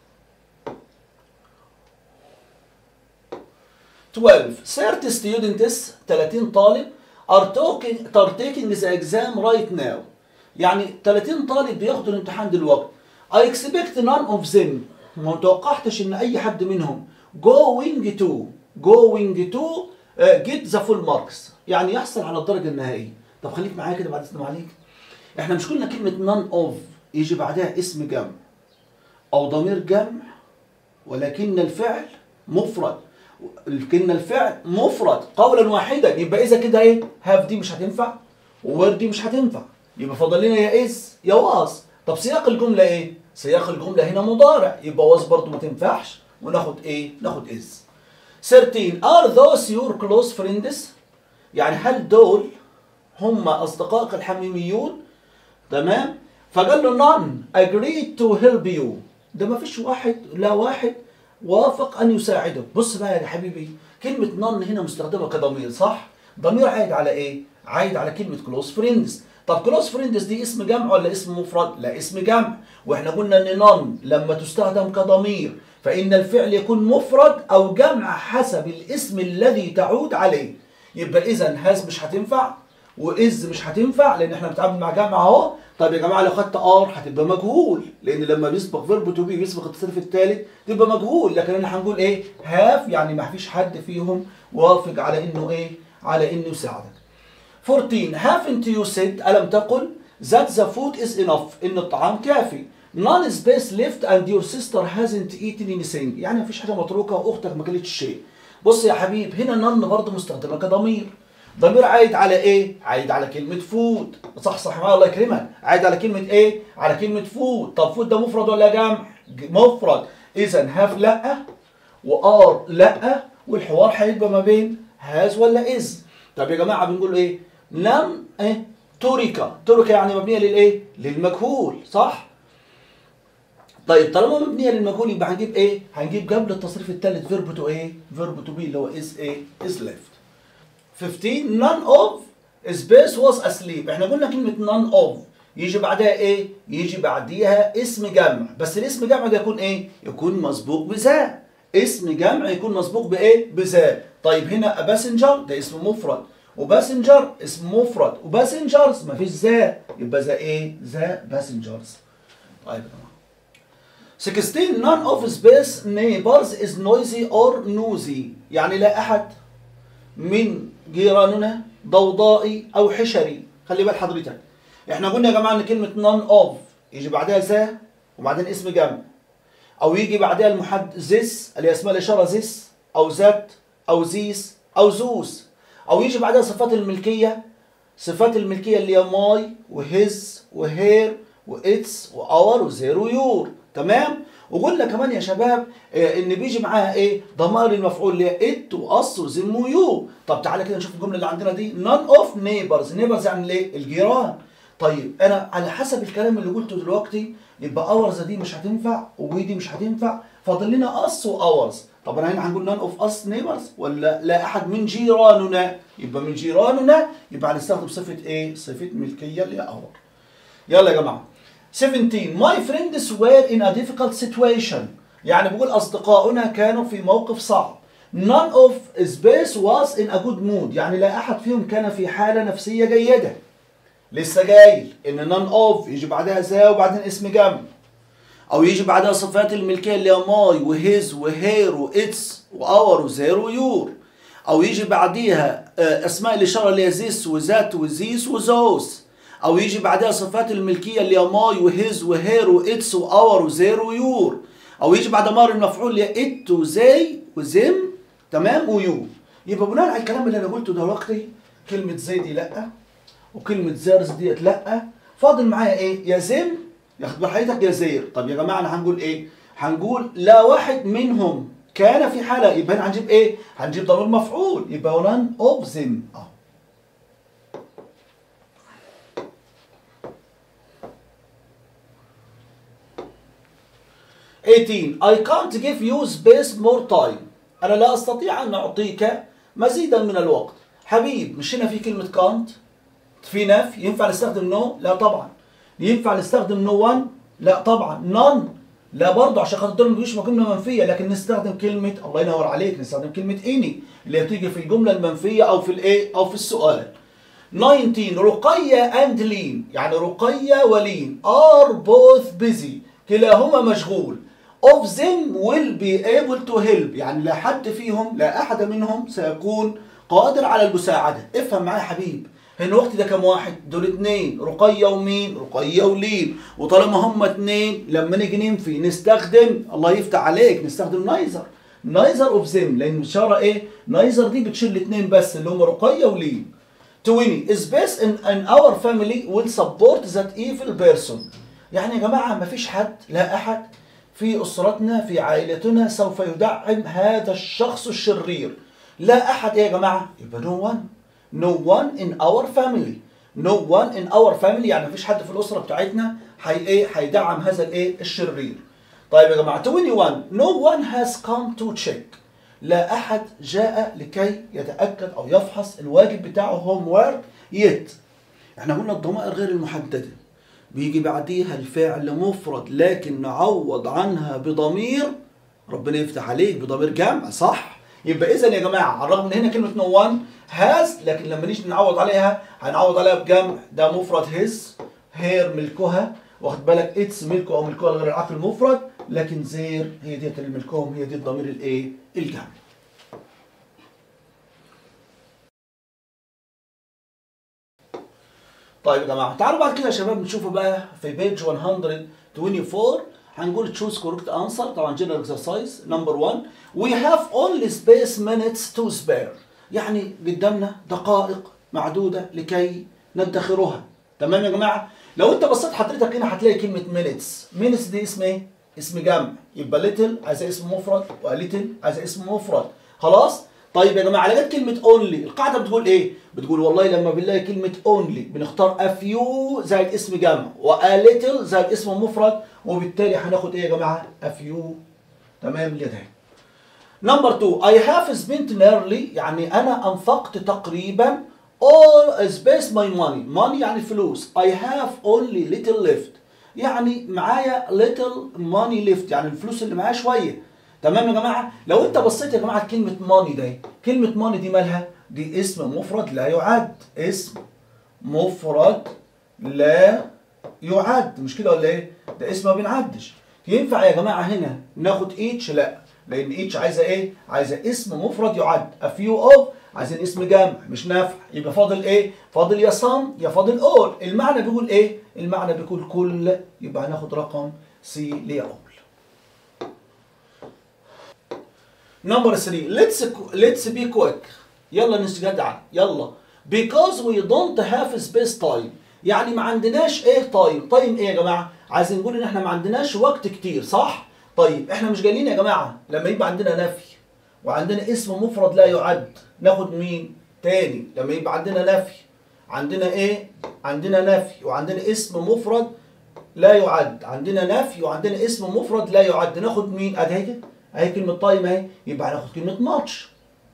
12 30 students 30 طالب are taking are taking the exam right now يعني 30 طالب بياخدوا الامتحان دلوقتي I expect none of them ما توقعتش ان اي حد منهم going to going to uh, get the full marks يعني يحصل على الدرجه النهائيه طب خليك معايا كده بعد اذن عليك احنا مش قلنا كلمه none of يجي بعدها اسم جمع او ضمير جمع ولكن الفعل مفرد لكن الفعل مفرد قولا واحدا يبقى اذا كده ايه هاف دي مش هتنفع وورد دي مش هتنفع يبقى فاضل لنا يا از يا واز طب سياق الجمله ايه سياق الجمله هنا مضارع يبقى واز برضو ما تنفعش وناخد ايه ناخد از 13 are those your close friends يعني هل دول هم اصدقائك الحميميون تمام فقال له none agreed to help you ده ما فيش واحد لا واحد وافق ان يساعده بص بقى يا حبيبي كلمه none هنا مستخدمه كضمير صح ضمير عايد على ايه عايد على كلمه close friends طب كلوز فريندز دي اسم جمع ولا اسم مفرد؟ لا اسم جمع واحنا قلنا ان نون لما تستخدم كضمير فان الفعل يكون مفرد او جمع حسب الاسم الذي تعود عليه يبقى اذا هاز مش هتنفع واز مش هتنفع لان احنا بنتعامل مع جمع اهو طب يا جماعه لو خدت ار هتبقى مجهول لان لما بيسبق فيرب تو بي بيسبق التصريف الثالث تبقى مجهول لكن احنا هنقول ايه هاف يعني ما فيش حد فيهم وافق على انه ايه على انه يساعدك 14 haven't you said ألم تقل that the food is enough إن الطعام كافي none space left and your sister hasn't eaten anything يعني مفيش حاجة متروكة وأختك ما كلتش شيء بص يا حبيب هنا none برضه مستخدمة كضمير ضمير عايد على ايه؟ عايد على كلمة فود صح صح معايا الله يكرمك عايد على كلمة ايه؟ على كلمة فود طب فود ده مفرد ولا جمع؟ مفرد إذا هاف لأ وآر لأ والحوار هيبقى ما بين هاز ولا إز طب يا جماعة بنقول ايه؟ لم ايه ترك ترك يعني مبنيه للايه للمجهول صح طيب طالما مبنيه للمجهول يبقى هنجيب ايه هنجيب قبل التصريف الثالث فيرب تو ايه فيرب تو بي اللي هو از ايه از ليفت 15 none of space was asleep احنا قلنا كلمه none of يجي بعدها ايه يجي بعديها اسم جمع بس الاسم جمع ده يكون ايه يكون مسبوق بذا اسم جمع يكون مسبوق بايه بذا طيب هنا باسنجر ده اسم مفرد وباسنجر اسم مفرد وباسنجرز مفيش ذا يبقى ذا ايه ذا باسنجرز طيب 16 none of space neighbors is noisy or nosy يعني لا احد من جيراننا ضوضائي او حشري خلي بال حضرتك احنا قلنا يا جماعه ان كلمه none of يجي بعدها ذا وبعدين اسم جمع او يجي بعدها المحد this اللي اسمها الاشاره this او ذات او ذيس او ذوس او يجي بعدها صفات الملكيه صفات الملكيه اللي هي ماي وهز وهير واتس واور وزير ويور تمام وقلنا كمان يا شباب آه ان بيجي معاها ايه ضمائر المفعول اللي هي ات واص وزم ويو طب تعالى كده نشوف الجمله اللي عندنا دي none اوف نيبرز نيبرز يعني ايه الجيران طيب انا على حسب الكلام اللي قلته دلوقتي يبقى اورز دي مش هتنفع وي دي مش هتنفع فاضل لنا اس واورز طب انا هنا هنقول نون اوف اس نيبرز ولا لا احد من جيراننا يبقى من جيراننا يبقى هنستخدم صفه ايه صفه ملكيه اللي هي اور يلا يا جماعه 17 my friends were in a difficult situation يعني بقول اصدقاؤنا كانوا في موقف صعب none of space was in a good mood يعني لا احد فيهم كان في حاله نفسيه جيده لسه جاي ان none of يجي بعدها ذا وبعدين اسم جمع او يجي بعدها صفات الملكيه اللي هي ماي وهيز وهير واتس واور وزير ويور او يجي بعديها اسماء الاشاره اللي هي ذيس وذات وذيس وزوس او يجي بعدها صفات الملكيه اللي هي ماي وهيز وهير واتس واور وزير ويور او يجي بعد مار المفعول اللي هي ات وزي وزم تمام ويو يبقى بناء على الكلام اللي انا قلته دلوقتي كلمه زي دي لا وكلمه زرز ديت لا فاضل معايا ايه يا زم ياخد بال حضرتك يا زير طب يا جماعه انا هنقول ايه هنقول لا واحد منهم كان في حاله يبقى هنا هنجيب ايه هنجيب ضمير مفعول يبقى ونان اوف زم اه eighteen I can't give you space more time أنا لا أستطيع أن أعطيك مزيدا من الوقت حبيب مش هنا في كلمة can't في نفي ينفع نستخدم no لا طبعا ينفع نستخدم no one لا طبعا none لا برضه عشان خاطر دول ما بيجوش كلمة منفية لكن نستخدم كلمة الله ينور عليك نستخدم كلمة any اللي بتيجي في الجملة المنفية أو في الإيه أو في السؤال 19 رقية and لين يعني رقية ولين are both busy كلاهما مشغول of them will be able to help يعني لا حد فيهم لا أحد منهم سيكون قادر على المساعدة افهم معايا يا حبيب هنا الوقت ده كم واحد دول اتنين رقية ومين رقية ولين وطالما هم اتنين لما نيجي ننفي نستخدم الله يفتح عليك نستخدم نايزر نايزر اوف زم لان الاشاره ايه نايزر دي بتشيل اتنين بس اللي هم رقية ولين 20 is best in, in our family will support that evil person يعني يا جماعة ما فيش حد لا أحد في أسرتنا في عائلتنا سوف يدعم هذا الشخص الشرير لا أحد إيه يا جماعة يبقى no one no one in our family no one in our family يعني ما فيش حد في الأسرة بتاعتنا هي إيه هيدعم هذا الإيه الشرير طيب يا جماعة 21 no one has come to check لا أحد جاء لكي يتأكد أو يفحص الواجب بتاعه homework yet احنا قلنا الضمائر غير المحددة بيجي بعديها الفعل مفرد لكن نعوض عنها بضمير ربنا يفتح عليك بضمير جمع صح يبقى اذا يا جماعه على الرغم ان هنا كلمه نو وان هاز لكن لما نيجي نعوض عليها هنعوض عليها بجمع ده مفرد هيز هير ملكها واخد بالك اتس ملكه او ملكها غير العقل المفرد لكن زير هي ديت اللي ملكهم هي دي الضمير الايه الجمع طيب يا جماعه تعالوا بعد كده يا شباب نشوفوا بقى في بيج 124 هنقول تشوز كوركت انسر طبعا جنرال اكسرسايز نمبر 1 وي هاف اونلي سبيس مينتس تو سبير يعني قدامنا دقائق معدوده لكي ندخرها تمام يا جماعه لو انت بصيت حضرتك هنا هتلاقي كلمه مينتس مينتس دي اسم ايه اسم جمع يبقى ليتل عايزه اسم مفرد وليتل عايزه اسم مفرد خلاص طيب يا جماعه على جت كلمه اونلي القاعده بتقول ايه بتقول والله لما بنلاقي كلمه اونلي بنختار افيو زائد اسم جمع واليتل زائد اسم مفرد وبالتالي هناخد ايه يا جماعه افيو تمام اليدين نمبر 2 I have spent nearly يعني انا انفقت تقريبا all space my money money يعني فلوس I have only little left يعني معايا little money left يعني الفلوس اللي معايا شويه تمام يا جماعه لو انت بصيت يا جماعه كلمه ماني دي كلمه ماني دي مالها دي اسم مفرد لا يعد اسم مفرد لا يعد مش كده ولا ايه ده اسم ما بينعدش ينفع يا جماعه هنا ناخد ايتش لا لان ايتش عايزه ايه عايزه اسم مفرد يعد افيو اوف عايزين اسم جمع مش نافع يبقى فاضل ايه فاضل يا صم يا فاضل اول المعنى بيقول ايه المعنى بيقول كل يبقى هناخد رقم سي ليأول نمبر 3 let's let's be quick يلا نتجدع يلا because we don't have space time يعني ما عندناش ايه تايم تايم ايه يا جماعه عايزين نقول ان احنا ما عندناش وقت كتير صح طيب احنا مش جايين يا جماعه لما يبقى عندنا نفي وعندنا اسم مفرد لا يعد ناخد مين تاني لما يبقى عندنا نفي عندنا ايه عندنا نفي وعندنا اسم مفرد لا يعد عندنا نفي وعندنا اسم مفرد لا يعد ناخد مين ادي هيك اهي كلمة تايم اهي يبقى هناخد كلمة ماتش.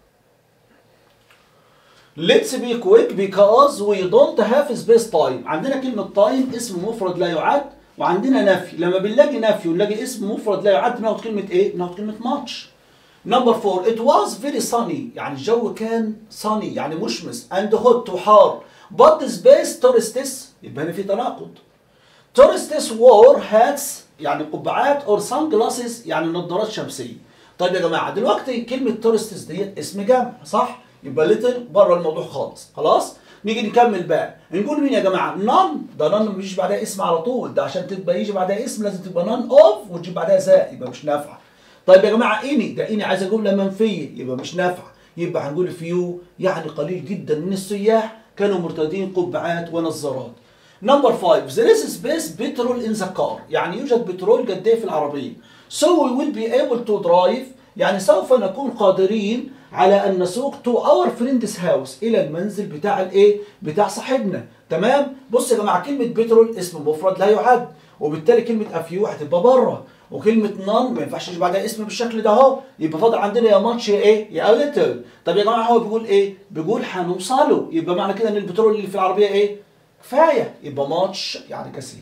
Let's be quick because we don't have space time. عندنا كلمة تايم اسم مفرد لا يعد وعندنا نفي، لما بنلاقي نفي ونلاقي اسم مفرد لا يعد بناخد كلمة ايه؟ بناخد كلمة ماتش. نمبر 4 it was very sunny يعني الجو كان sunny يعني مشمس and hot وحار but space tourists يبقى هنا في تناقض. tourists wore hats يعني قبعات اور سان جلاسز يعني نظارات شمسيه طيب يا جماعه دلوقتي كلمه تورستس ديت اسم جمع صح يبقى ليتل بره الموضوع خالص خلاص نيجي نكمل بقى نقول مين يا جماعه نون ده نون ما بيجيش بعدها اسم على طول ده عشان تبقى يجي بعدها اسم لازم تبقى نون اوف وتجيب بعدها زاء يبقى مش نافعه طيب يا جماعه اني ده اني عايزه جمله منفيه يبقى مش نافعه يبقى هنقول فيو يعني قليل جدا من السياح كانوا مرتدين قبعات ونظارات نمبر 5 there is space petrol in the car يعني يوجد بترول قد ايه في العربيه so we will be able to drive يعني سوف نكون قادرين على ان نسوق to our friend's house الى المنزل بتاع الايه بتاع صاحبنا تمام بص يا جماعه كلمه بترول اسم مفرد لا يعد وبالتالي كلمه افيو هتبقى بره وكلمه نون ما ينفعش يجي بعدها اسم بالشكل ده اهو يبقى فاضل عندنا يا ماتش يا ايه يا ليتل طب يا جماعه هو بيقول ايه بيقول هنوصلوا يبقى معنى كده ان البترول اللي في العربيه ايه كفايه يبقى ماتش يعني كثير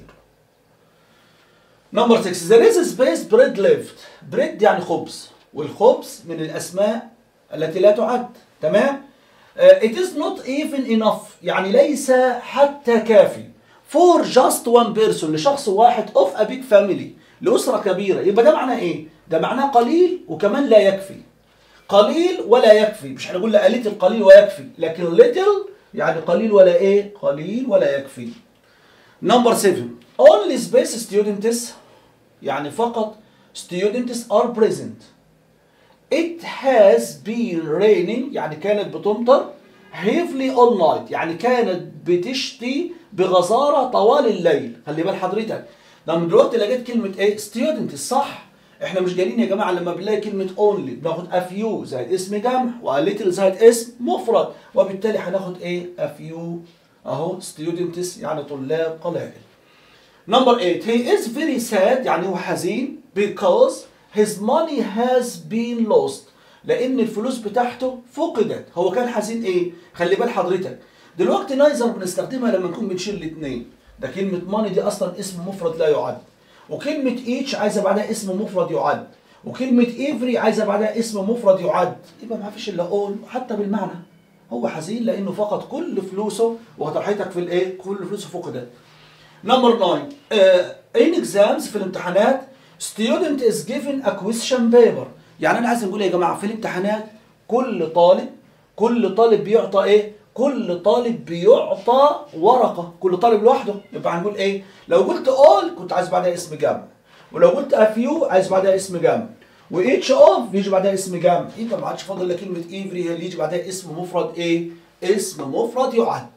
نمبر 6 there is space bread left bread يعني خبز والخبز من الاسماء التي لا تعد تمام uh, it is not even enough يعني ليس حتى كافي for just one person لشخص واحد of a big family لأسرة كبيرة يبقى ده معناه ايه ده معناه قليل وكمان لا يكفي قليل ولا يكفي مش هنقول لا little قليل ويكفي لكن little يعني قليل ولا ايه قليل ولا يكفي نمبر 7 only space students يعني فقط students are present it has been raining يعني كانت بتمطر heavily all night يعني كانت بتشتي بغزارة طوال الليل خلي بال حضرتك ده من دلوقتي لقيت كلمة ايه student صح احنا مش جايين يا جماعة لما بنلاقي كلمة only بناخد a few زائد اسم جمع و a little زائد اسم مفرد وبالتالي هناخد ايه a few اهو students يعني طلاب قلائل نمبر 8 he is very sad يعني هو حزين because his money has been lost لان الفلوس بتاعته فقدت هو كان حزين ايه خلي بال حضرتك دلوقتي نايزر بنستخدمها لما نكون بنشيل الاثنين ده كلمه ماني دي اصلا اسم مفرد لا يعد وكلمه ايتش عايزه بعدها اسم مفرد يعد وكلمه ايفري عايزه بعدها اسم مفرد يعد يبقى ما فيش الا اول حتى بالمعنى هو حزين لانه فقد كل فلوسه وطرحتك في الايه كل فلوسه فقدت نمبر 9 ان اكزامز في الامتحانات student is given a question paper يعني انا عايز نقول يا جماعه في الامتحانات كل طالب كل طالب بيعطى ايه كل طالب بيعطى ورقه كل طالب لوحده يبقى هنقول ايه لو قلت all كنت عايز بعدها اسم جمع ولو قلت a few عايز بعدها اسم جمع وايتش اوف يجي بعدها اسم جمع يبقى ما عادش فاضل الا كلمه every هي اللي يجي بعدها اسم مفرد ايه اسم مفرد يعد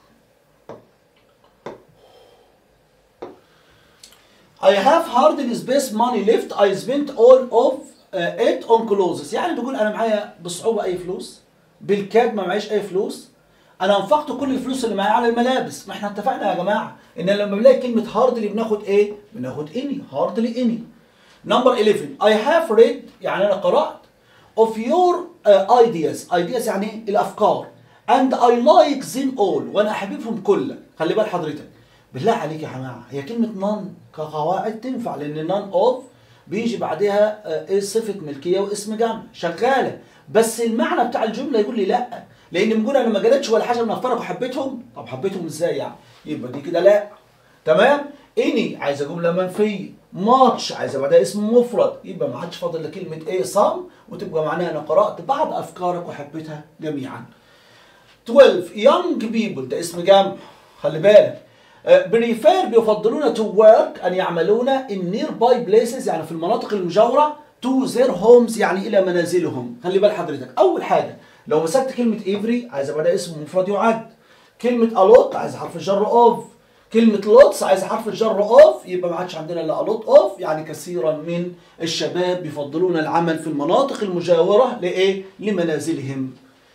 I have hardly space money left I spent all of uh, it on clothes يعني بيقول انا معايا بصعوبه اي فلوس بالكاد ما معيش اي فلوس انا انفقت كل الفلوس اللي معايا على الملابس ما احنا اتفقنا يا جماعه ان لما بنلاقي كلمه هاردلي بناخد ايه بناخد اني هاردلي اني نمبر 11 I have read يعني انا قرات of your uh, ideas ideas يعني إيه؟ الافكار and I like them all وانا احببهم كلها خلي بال حضرتك بالله عليك يا جماعه هي كلمه نون كقواعد تنفع لان نون اوف بيجي بعدها آه، ايه صفه ملكيه واسم جمع شغاله بس المعنى بتاع الجمله يقول لي لا لان بنقول انا ما جالتش ولا حاجه من افكارك وحبيتهم طب حبيتهم ازاي يعني يبقى دي كده لا تمام اني عايزه جمله منفيه ماتش عايزه بعدها اسم مفرد يبقى ما عادش فاضل الا كلمه ايه صم وتبقى معناها انا قرات بعض افكارك وحبيتها جميعا 12 young people ده اسم جمع خلي بالك بريفير بيفضلون تو ورك ان يعملون in nearby places يعني في المناطق المجاوره to their homes يعني الى منازلهم خلي بال حضرتك اول حاجه لو مسكت كلمه every عايزه بعدها اسم مفرد يعد كلمه a lot عايزه حرف الجر of كلمة لوتس عايزة حرف الجر اوف يبقى ما عادش عندنا الا لوت اوف يعني كثيرا من الشباب بيفضلون العمل في المناطق المجاورة لإيه؟ لمنازلهم.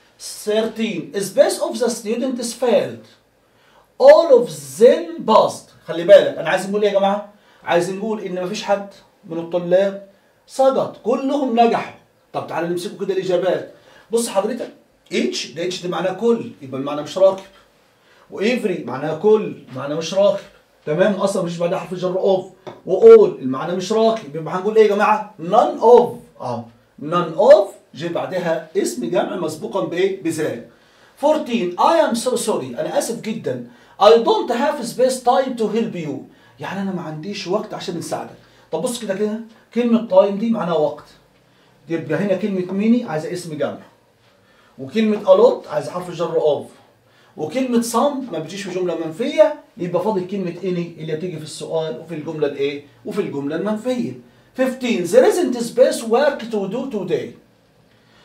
13 space of the students failed. all of them passed. خلي بالك أنا عايز نقول إيه يا جماعة؟ عايز نقول إن مفيش حد من الطلاب سقط كلهم نجحوا. طب تعالى نمسكوا كده الإجابات. بص حضرتك اتش ده اتش ده معناه كل يبقى المعنى مش راكب. وافري معناها كل معنى مش راكب تمام اصلا مش بعدها حرف الجر اوف واول المعنى مش راكب يبقى هنقول ايه يا جماعه نون اوف اه نون اوف جه بعدها اسم جمع مسبوقا بايه بذال 14 I am so sorry انا اسف جدا I don't have space time to help you يعني انا ما عنديش وقت عشان نساعدك طب بص كده كده كلمه تايم دي معناها وقت يبقى هنا كلمه ميني عايزه اسم جمع وكلمه الوت عايزه حرف الجر اوف وكلمة صم ما بتجيش في جملة منفية يبقى فاضل كلمة اني اللي بتيجي في السؤال وفي الجملة الايه؟ وفي الجملة المنفية. 15 There isn't space work to do today.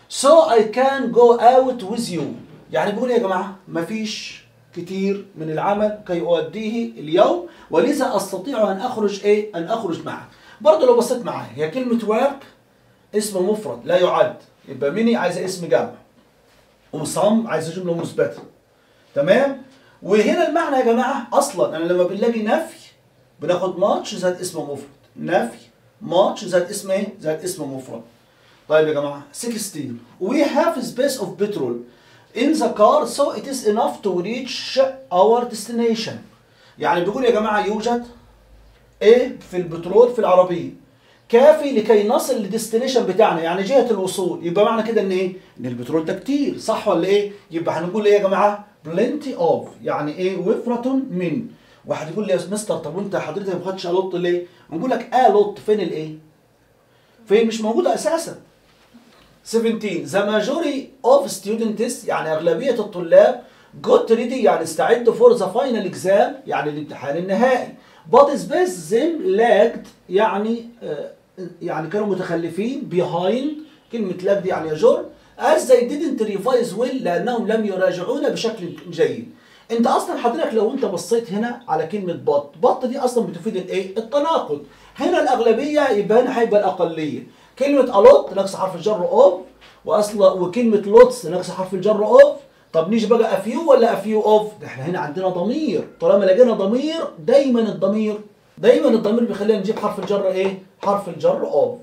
so I can go out with you يعني بيقول يا جماعة مفيش كتير من العمل كي أؤديه اليوم ولذا أستطيع أن أخرج إيه أن أخرج معك برضه لو بصيت معايا هي كلمة work اسم مفرد لا يعد يبقى ميني عايزة اسم جمع وصم عايزة جملة مثبتة تمام وهنا المعنى يا جماعة أصلا أنا لما بنلاقي نفي بناخد ماتش زائد اسم مفرد نفي ماتش زائد اسم ايه زائد اسم مفرد طيب يا جماعة 16 we have space of petrol in the car so it is enough to reach our destination يعني بيقول يا جماعة يوجد ايه في البترول في العربية كافي لكي نصل للديستنيشن بتاعنا يعني جهة الوصول يبقى معنى كده ان ايه ان البترول ده كتير صح ولا ايه يبقى هنقول ايه يا جماعة plenty of يعني ايه وفرة من واحد يقول لي يا مستر طب وانت حضرتك ما خدتش الوت ليه نقول لك الوت فين الايه فين مش موجودة اساسا 17 the majority of students يعني أغلبية الطلاب got ready يعني استعدوا for the final exam يعني الامتحان النهائي but space them lagged يعني آه يعني كانوا متخلفين behind كلمة lagged يعني يجر as they didn't revise well لأنهم لم يراجعون بشكل جيد انت اصلا حضرتك لو انت بصيت هنا على كلمة بط بط دي اصلا بتفيد الايه التناقض هنا الاغلبية يبقى هنا هيبقى الاقلية كلمة الوت ناقص حرف الجر اوف واصلا وكلمة لوتس ناقص حرف الجر اوف طب نيجي بقى افيو ولا افيو اوف ده احنا هنا عندنا ضمير طالما لقينا ضمير دايما الضمير دايما الضمير بيخلينا نجيب حرف الجر ايه حرف الجر اوف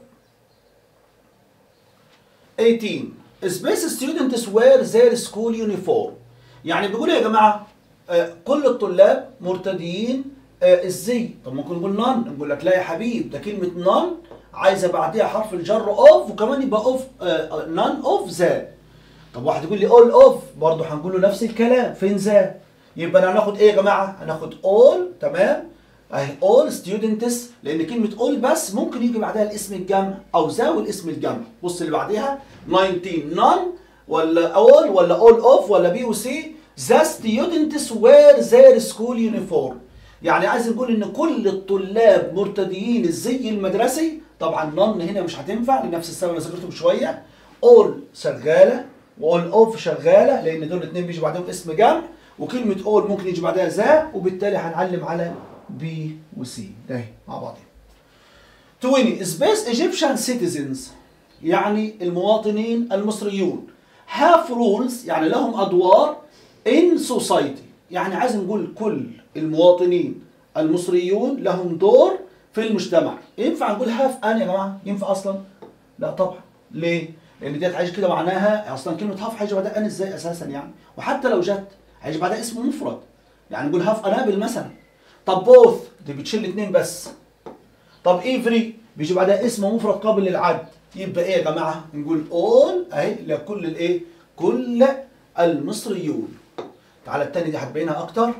18 space students wear their school uniform يعني بيقولوا يا جماعه آه كل الطلاب مرتديين آه الزي طب ممكن نقول نون نقول لك لا يا حبيب ده كلمه نون عايزه بعديها حرف الجر اوف وكمان يبقى اوف نون اوف ذا طب واحد يقول لي اول اوف برضه هنقول له نفس الكلام فين ذا يبقى هناخد ايه يا جماعه هناخد اول تمام اهي اول ستودنتس لان كلمه اول بس ممكن يجي بعدها الاسم الجمع او ذا والاسم الجمع بص اللي بعديها 19 نون ولا اول ولا اول اوف ولا بي وسي ذا ستودنتس وير ذير سكول يونيفورم يعني عايز نقول ان كل الطلاب مرتديين الزي المدرسي طبعا نون هنا مش هتنفع لنفس السبب اللي ذكرته من شويه اول شغاله واول اوف شغاله لان دول الاثنين بيجي بعدهم اسم جمع وكلمه اول ممكن يجي بعدها ذا وبالتالي هنعلم على بي وسي ده مع بعض 20 سبيس ايجيبشن سيتيزنز يعني المواطنين المصريون هاف رولز يعني لهم ادوار ان سوسايتي يعني عايز نقول كل المواطنين المصريون لهم دور في المجتمع ينفع نقول هاف ان يا جماعه ينفع اصلا لا طبعا ليه لان ديت هيجي كده معناها اصلا كلمه هاف هيجي بعدها ان ازاي اساسا يعني وحتى لو جت هيجي بعدها اسم مفرد يعني نقول هاف انابل مثلا طب بوث دي بتشيل اثنين بس طب ايفري بيجي بعدها اسم مفرد قابل للعد يبقى ايه يا جماعه نقول اول اهي لكل الايه كل المصريون تعالى التاني دي هتبينها اكتر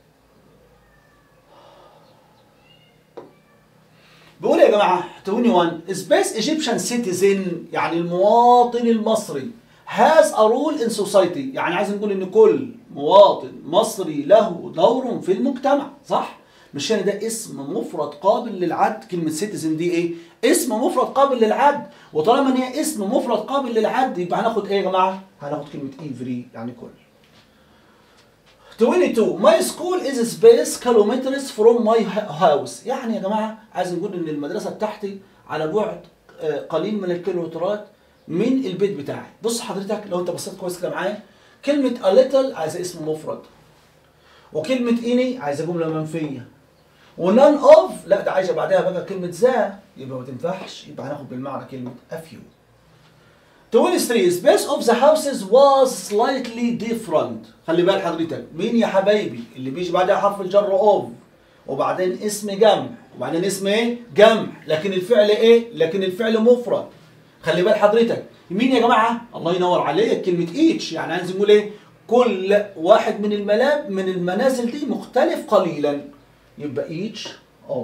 بيقول يا جماعه 21 سبيس ايجيبشن سيتيزن يعني المواطن المصري هاز ا رول ان سوسايتي يعني عايز نقول ان كل مواطن مصري له دور في المجتمع صح مش يعني ده اسم مفرد قابل للعد كلمه سيتيزن دي ايه اسم مفرد قابل للعد وطالما ان هي اسم مفرد قابل للعد يبقى هناخد ايه يا جماعه هناخد كلمه ايفري يعني كل 22 my school is space kilometers from my house يعني يا جماعه عايز نقول ان المدرسه بتاعتي على بعد قليل من الكيلومترات من البيت بتاعي بص حضرتك لو انت بصيت كويس كده معايا كلمه a little عايزه اسم مفرد وكلمه اني عايزه جمله منفيه ونان اوف لا ده عايزه بعدها بقى كلمه ذا يبقى ما تنفعش يبقى هناخد بالمعنى كلمه a few 23 space of the houses was slightly different خلي بال حضرتك مين يا حبايبي اللي بيجي بعدها حرف الجر اوف وبعدين اسم جمع وبعدين اسم ايه جمع لكن الفعل ايه لكن الفعل مفرد خلي بال حضرتك مين يا جماعه الله ينور عليك كلمه ايتش يعني عايز نقول ايه كل واحد من الملاب من المنازل دي مختلف قليلا يبقى each of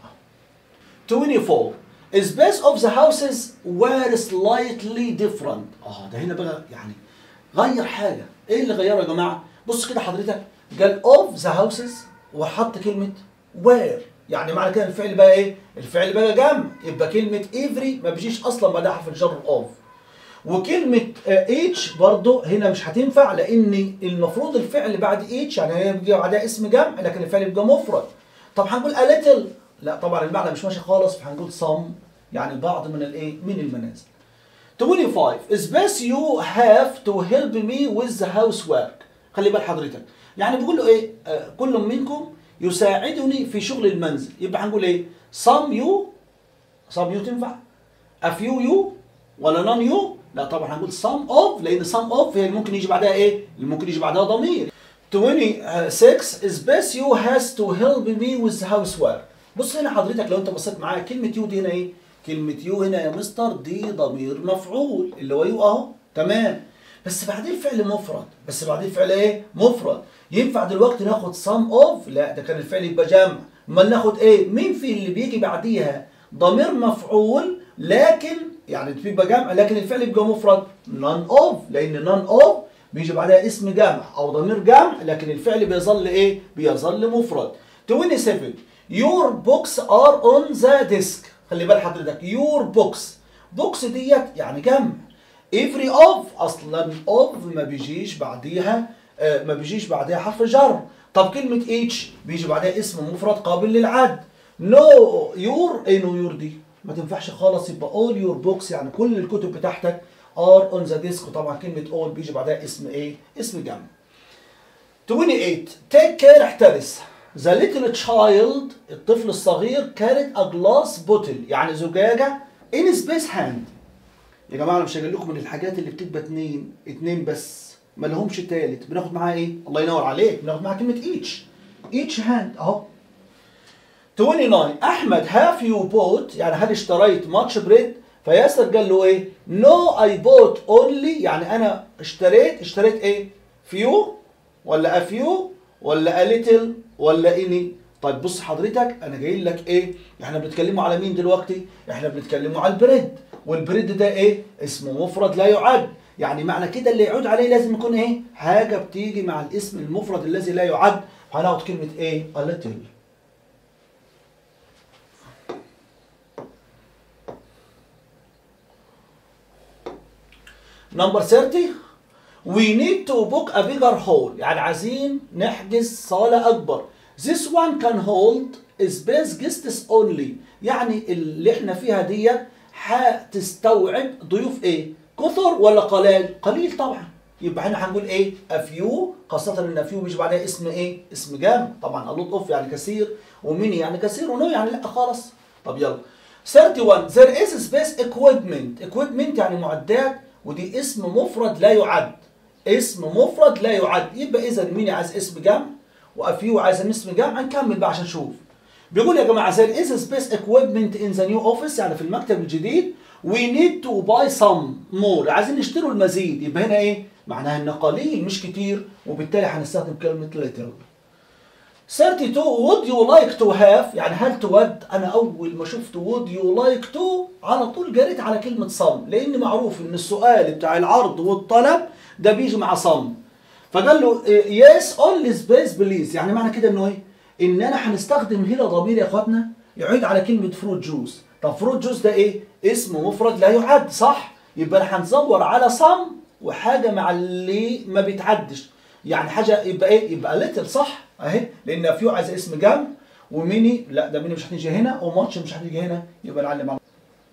24 space of the houses were slightly different اه ده هنا بقى يعني غير حاجه ايه اللي غيره يا جماعه بص كده حضرتك قال of the houses وحط كلمه were يعني معنى كده الفعل بقى ايه الفعل بقى جمع يبقى كلمه every ما بيجيش اصلا بعدها حرف الجر of وكلمة اتش برضو هنا مش هتنفع لأن المفروض الفعل بعد اتش يعني هي بيجي بعدها اسم جمع لكن الفعل بيبقى مفرد. طب هنقول a little لا طبعا المعنى مش ماشي خالص فهنقول some يعني بعض من الايه؟ من المنازل. 25 space you have to help me with the housework. خلي بال حضرتك. يعني بيقول له ايه؟ آه كل منكم يساعدني في شغل المنزل. يبقى هنقول ايه؟ some you some you تنفع؟ a few you ولا none you؟ لا طبعا هنقول some of لان some of هي اللي ممكن يجي بعدها ايه؟ اللي ممكن يجي بعدها ضمير. 26 space you has to help me with the housework. بص هنا حضرتك لو انت بصيت معايا كلمة يو دي هنا ايه؟ كلمة يو هنا يا مستر دي ضمير مفعول اللي هو يو اهو تمام بس بعدين الفعل مفرد بس بعدين الفعل ايه؟ مفرد ينفع دلوقتي ناخد some of لا ده كان الفعل يبقى جمع امال ناخد ايه؟ مين في اللي بيجي بعديها ضمير مفعول لكن يعني بيبقى جمع لكن الفعل يبقى مفرد none of لان none of بيجي بعدها اسم جمع او ضمير جمع لكن الفعل بيظل ايه؟ بيظل مفرد 27 Your books are on the desk خلي بال حضرتك your books books ديت يعني جمع every of اصلا of ما بيجيش بعديها آه ما بيجيش بعديها حرف جر طب كلمة each بيجي بعدها اسم مفرد قابل للعد no your ايه no your دي ما تنفعش خالص يبقى all your books يعني كل الكتب بتاعتك are on the desk وطبعا كلمة all بيجي بعدها اسم ايه اسم جمع 28 take care احترس The little child الطفل الصغير carried a glass bottle يعني زجاجة in space hand يا جماعة أنا مش هقول لكم من الحاجات اللي بتبقى اتنين اتنين بس ما لهمش تالت بناخد معاها ايه؟ الله ينور عليك بناخد معاها كلمة each each hand اهو 29 أحمد have you bought يعني هل اشتريت ماتش بريد فياسر قال له ايه؟ no I bought only يعني أنا اشتريت اشتريت ايه؟ few ولا a few ولا a little ولا اني طيب بص حضرتك انا جاي لك ايه احنا بنتكلموا على مين دلوقتي احنا بنتكلموا على البريد والبريد ده ايه اسمه مفرد لا يعد يعني معنى كده اللي يعود عليه لازم يكون ايه حاجه بتيجي مع الاسم المفرد الذي لا يعد هناخد كلمه ايه a little نمبر 30 We need to book a bigger hall يعني عايزين نحجز صالة أكبر This one can hold space guests only يعني اللي احنا فيها دي هتستوعب ضيوف ايه؟ كثر ولا قليل؟ قليل طبعا يبقى احنا هنقول ايه؟ a few خاصة ان a few بيجي بعدها اسم ايه؟ اسم جامع طبعا a lot of يعني كثير وميني يعني كثير ونو يعني لا خالص طب يلا 31 there is space equipment equipment يعني معدات ودي اسم مفرد لا يعد اسم مفرد لا يعد يبقى اذا مين عايز اسم جمع وافيو عايز اسم جمع هنكمل بقى عشان نشوف بيقول يا جماعه there is space equipment in the new office يعني في المكتب الجديد we need to buy some more عايزين نشتروا المزيد يبقى هنا ايه معناها ان قليل مش كتير وبالتالي هنستخدم كلمه little 32 would you like to have يعني هل تود انا اول ما شفت would you like to على طول جريت على كلمه some لان معروف ان السؤال بتاع العرض والطلب ده بيجي مع صم فقال له يس اونلي سبيس بليز يعني معنى كده انه ايه ان انا هنستخدم هنا ضمير يا اخواتنا يعيد على كلمه فروت جوز طب فروت جوز ده ايه اسم مفرد لا يعد صح يبقى انا هندور على صم وحاجه مع اللي ما بيتعدش يعني حاجه يبقى ايه يبقى ليتل صح اهي لان فيو عايز اسم جمع وميني لا ده ميني مش هتيجي هنا وماتش مش هتيجي هنا يبقى نعلم على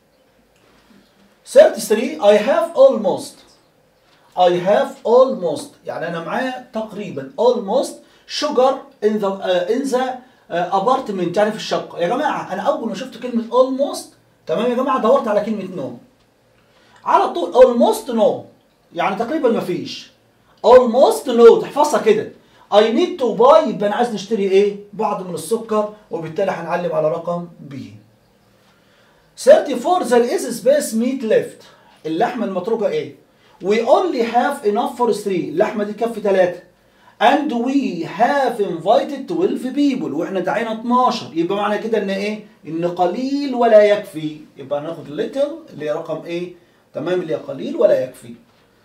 33 I have almost I have almost يعني أنا معايا تقريبا almost sugar in the uh, in the uh, apartment يعني في الشقة يا جماعة أنا أول ما شفت كلمة almost تمام يا جماعة دورت على كلمة no على طول almost no يعني تقريبا ما فيش almost no تحفظها كده I need to buy يبقى أنا عايز نشتري إيه؟ بعض من السكر وبالتالي هنعلم على رقم B 34 there is space meat left اللحمة المتروكة إيه؟ We only have enough for three اللحمة دي تكفي ثلاثة and we have invited 12 people واحنا دعينا 12 يبقى معنى كده ان ايه ان قليل ولا يكفي يبقى هناخد little اللي هي رقم ايه تمام اللي هي قليل ولا يكفي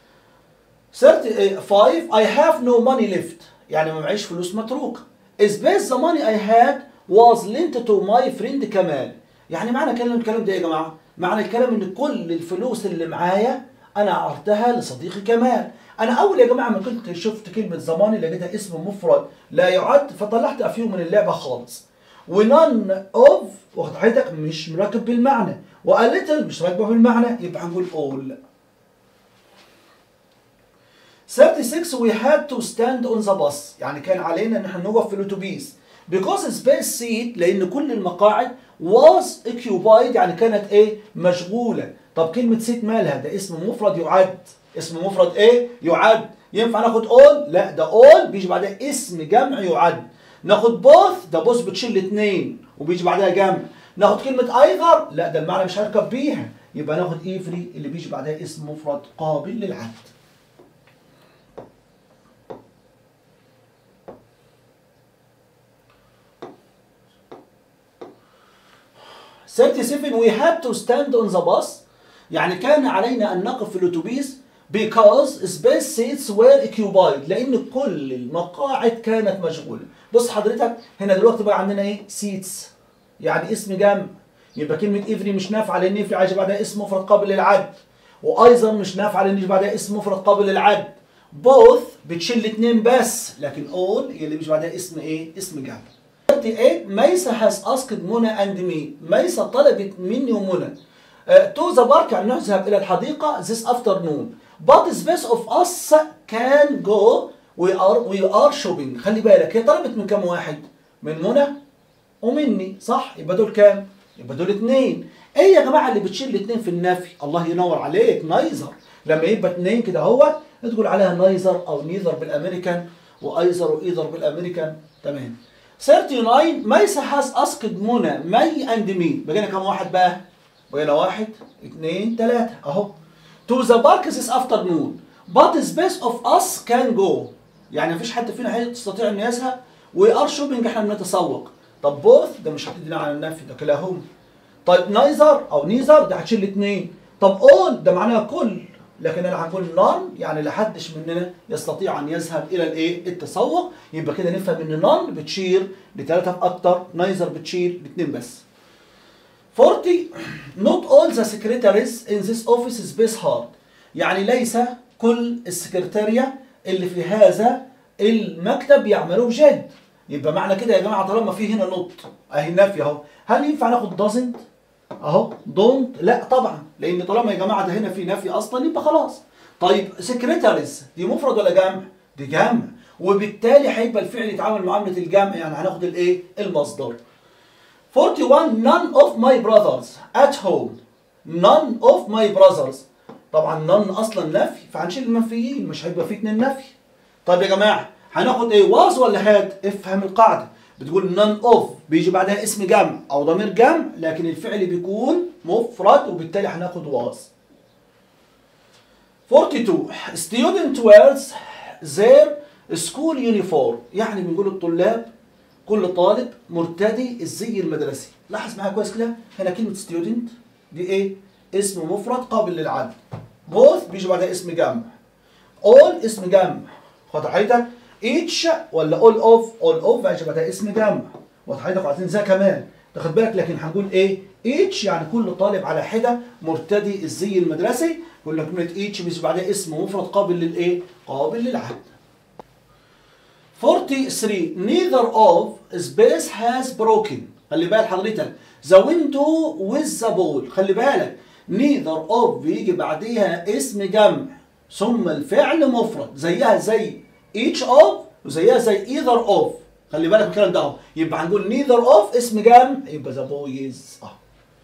35 I have no money left يعني ما معيش فلوس متروكة space the money I had was lent to my friend كمال يعني معنى كلام الكلام ده يا جماعة معنى الكلام ان كل الفلوس اللي معايا انا عرضتها لصديقي كمال انا اول يا جماعه ما كنت شفت كلمه زماني لقيتها اسم مفرد لا يعد فطلعت افيو من اللعبه خالص ونون اوف واخد حضرتك مش مركب بالمعنى واليتل مش راكبه بالمعنى يبقى هنقول اول 36 we had to stand on the bus يعني كان علينا ان احنا نقف في الاتوبيس because space seat لان كل المقاعد was occupied يعني كانت ايه مشغوله طب كلمه سيت مالها ده اسم مفرد يعد اسم مفرد ايه يعد ينفع ناخد all لا ده all بيجي بعدها اسم جمع يعد ناخد both ده بوث بتشيل الاثنين وبيجي بعدها جمع ناخد كلمه either لا ده المعنى مش هركب بيها يبقى ناخد every اللي بيجي بعدها اسم مفرد قابل للعد 37 we had to stand on the bus يعني كان علينا أن نقف في الأتوبيس because space seats were occupied لأن كل المقاعد كانت مشغولة بص حضرتك هنا دلوقتي بقى عندنا إيه seats يعني اسم جمع يبقى كلمة every مش نافعة لأن every عايز بعدها اسم مفرد قابل للعد وأيضا مش نافعة لأن يجي بعدها اسم مفرد قابل للعد both بتشيل الاثنين بس لكن all هي اللي بيجي بعدها اسم إيه اسم جمع 38 ميسا has asked منى and me ميسا طلبت مني ومنى تو ذا بارك يعني نذهب الى الحديقه this afternoon but space of us can go we are we are shopping خلي بالك هي طلبت من كم واحد من منى ومني صح يبقى دول كام يبقى دول اتنين ايه يا جماعه اللي بتشيل الاتنين في النفي الله ينور عليك نايزر لما يبقى اتنين كده اهو تقول عليها نايزر او نيذر بالامريكان وايزر وايذر بالامريكان تمام 39 ميسا هاز اسكد منى مي اند مي بقينا كم واحد بقى؟ بقينا واحد اثنين ثلاثة اهو to the park this afternoon but space of us can go يعني مفيش حد فينا هيستطيع ان يذهب we are shopping احنا بنتسوق طب both ده مش هتدينا على النفي ده كلاهما طيب نايزر او نيزر ده هتشيل الاثنين طب all ده معناها كل لكن انا هنقول نون يعني لحدش مننا يستطيع ان يذهب الى الايه التسوق يبقى كده نفهم ان نون بتشير لثلاثه اكتر نايزر بتشير لاثنين بس 40 not all the secretaries in this office space hard يعني ليس كل السكرتارية اللي في هذا المكتب يعملوا بجد يبقى معنى كده يا جماعه طالما في هنا نوت اهي نافيه اهو هل ينفع ناخد doesn't اهو دونت لا طبعا لان طالما يا جماعه ده هنا في نفي اصلا يبقى خلاص طيب سكرتاريز دي مفرد ولا جمع دي جمع وبالتالي هيبقى الفعل يتعامل معامله الجمع يعني هناخد الايه المصدر 41 none of my brothers at home none of my brothers طبعا none اصلا نفي فهنشيل المنفيين مش هيبقى في اتنين نفي طيب يا جماعه هناخد ايه was ولا had افهم القاعده بتقول none of بيجي بعدها اسم جمع او ضمير جمع لكن الفعل بيكون مفرد وبالتالي هناخد was 42 student wears their school uniform يعني بنقول الطلاب كل طالب مرتدي الزي المدرسي لاحظ معايا كويس كده هنا كلمه student دي ايه اسم مفرد قابل للعد both بيجي بعدها اسم جمع all اسم جمع خد حضرتك each ولا all of all of بيجي بعدها اسم جمع وحضرتك عايزين زي كمان تاخد بالك لكن هنقول ايه each يعني كل طالب على حده مرتدي الزي المدرسي يقول لك كلمه each بيجي بعدها اسم مفرد قابل للايه قابل للعد 43 neither of space has broken خلي بالك حضرتك the window with the ball خلي بالك neither of بيجي بعديها اسم جمع ثم الفعل مفرد زيها زي each of وزيها زي either of خلي بالك من الكلام ده اهو يبقى هنقول neither of اسم جمع يبقى the boys اه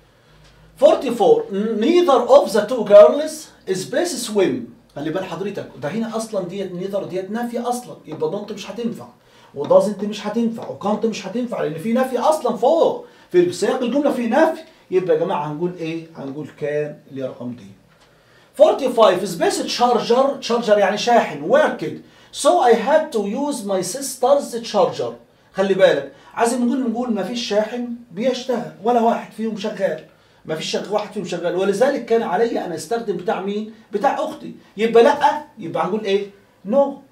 44 neither of the two girls space swim خلي بال حضرتك ده هنا اصلا ديت نيذر ديت نافيه اصلا يبقى دونت مش هتنفع ودازنت مش هتنفع وكانت مش هتنفع لان في نفي اصلا فوق في سياق الجمله في نفي يبقى يا جماعه هنقول ايه؟ هنقول كان اللي هي رقم دي 45 سبيس تشارجر تشارجر يعني شاحن وركد سو اي هاد تو يوز ماي سيسترز تشارجر خلي بالك عايزين نقول نقول ما فيش شاحن بيشتغل ولا واحد فيهم شغال ما فيش شغال واحد فيهم شغال ولذلك كان علي ان استخدم بتاع مين؟ بتاع اختي يبقى لا يبقى هنقول ايه؟ نو no.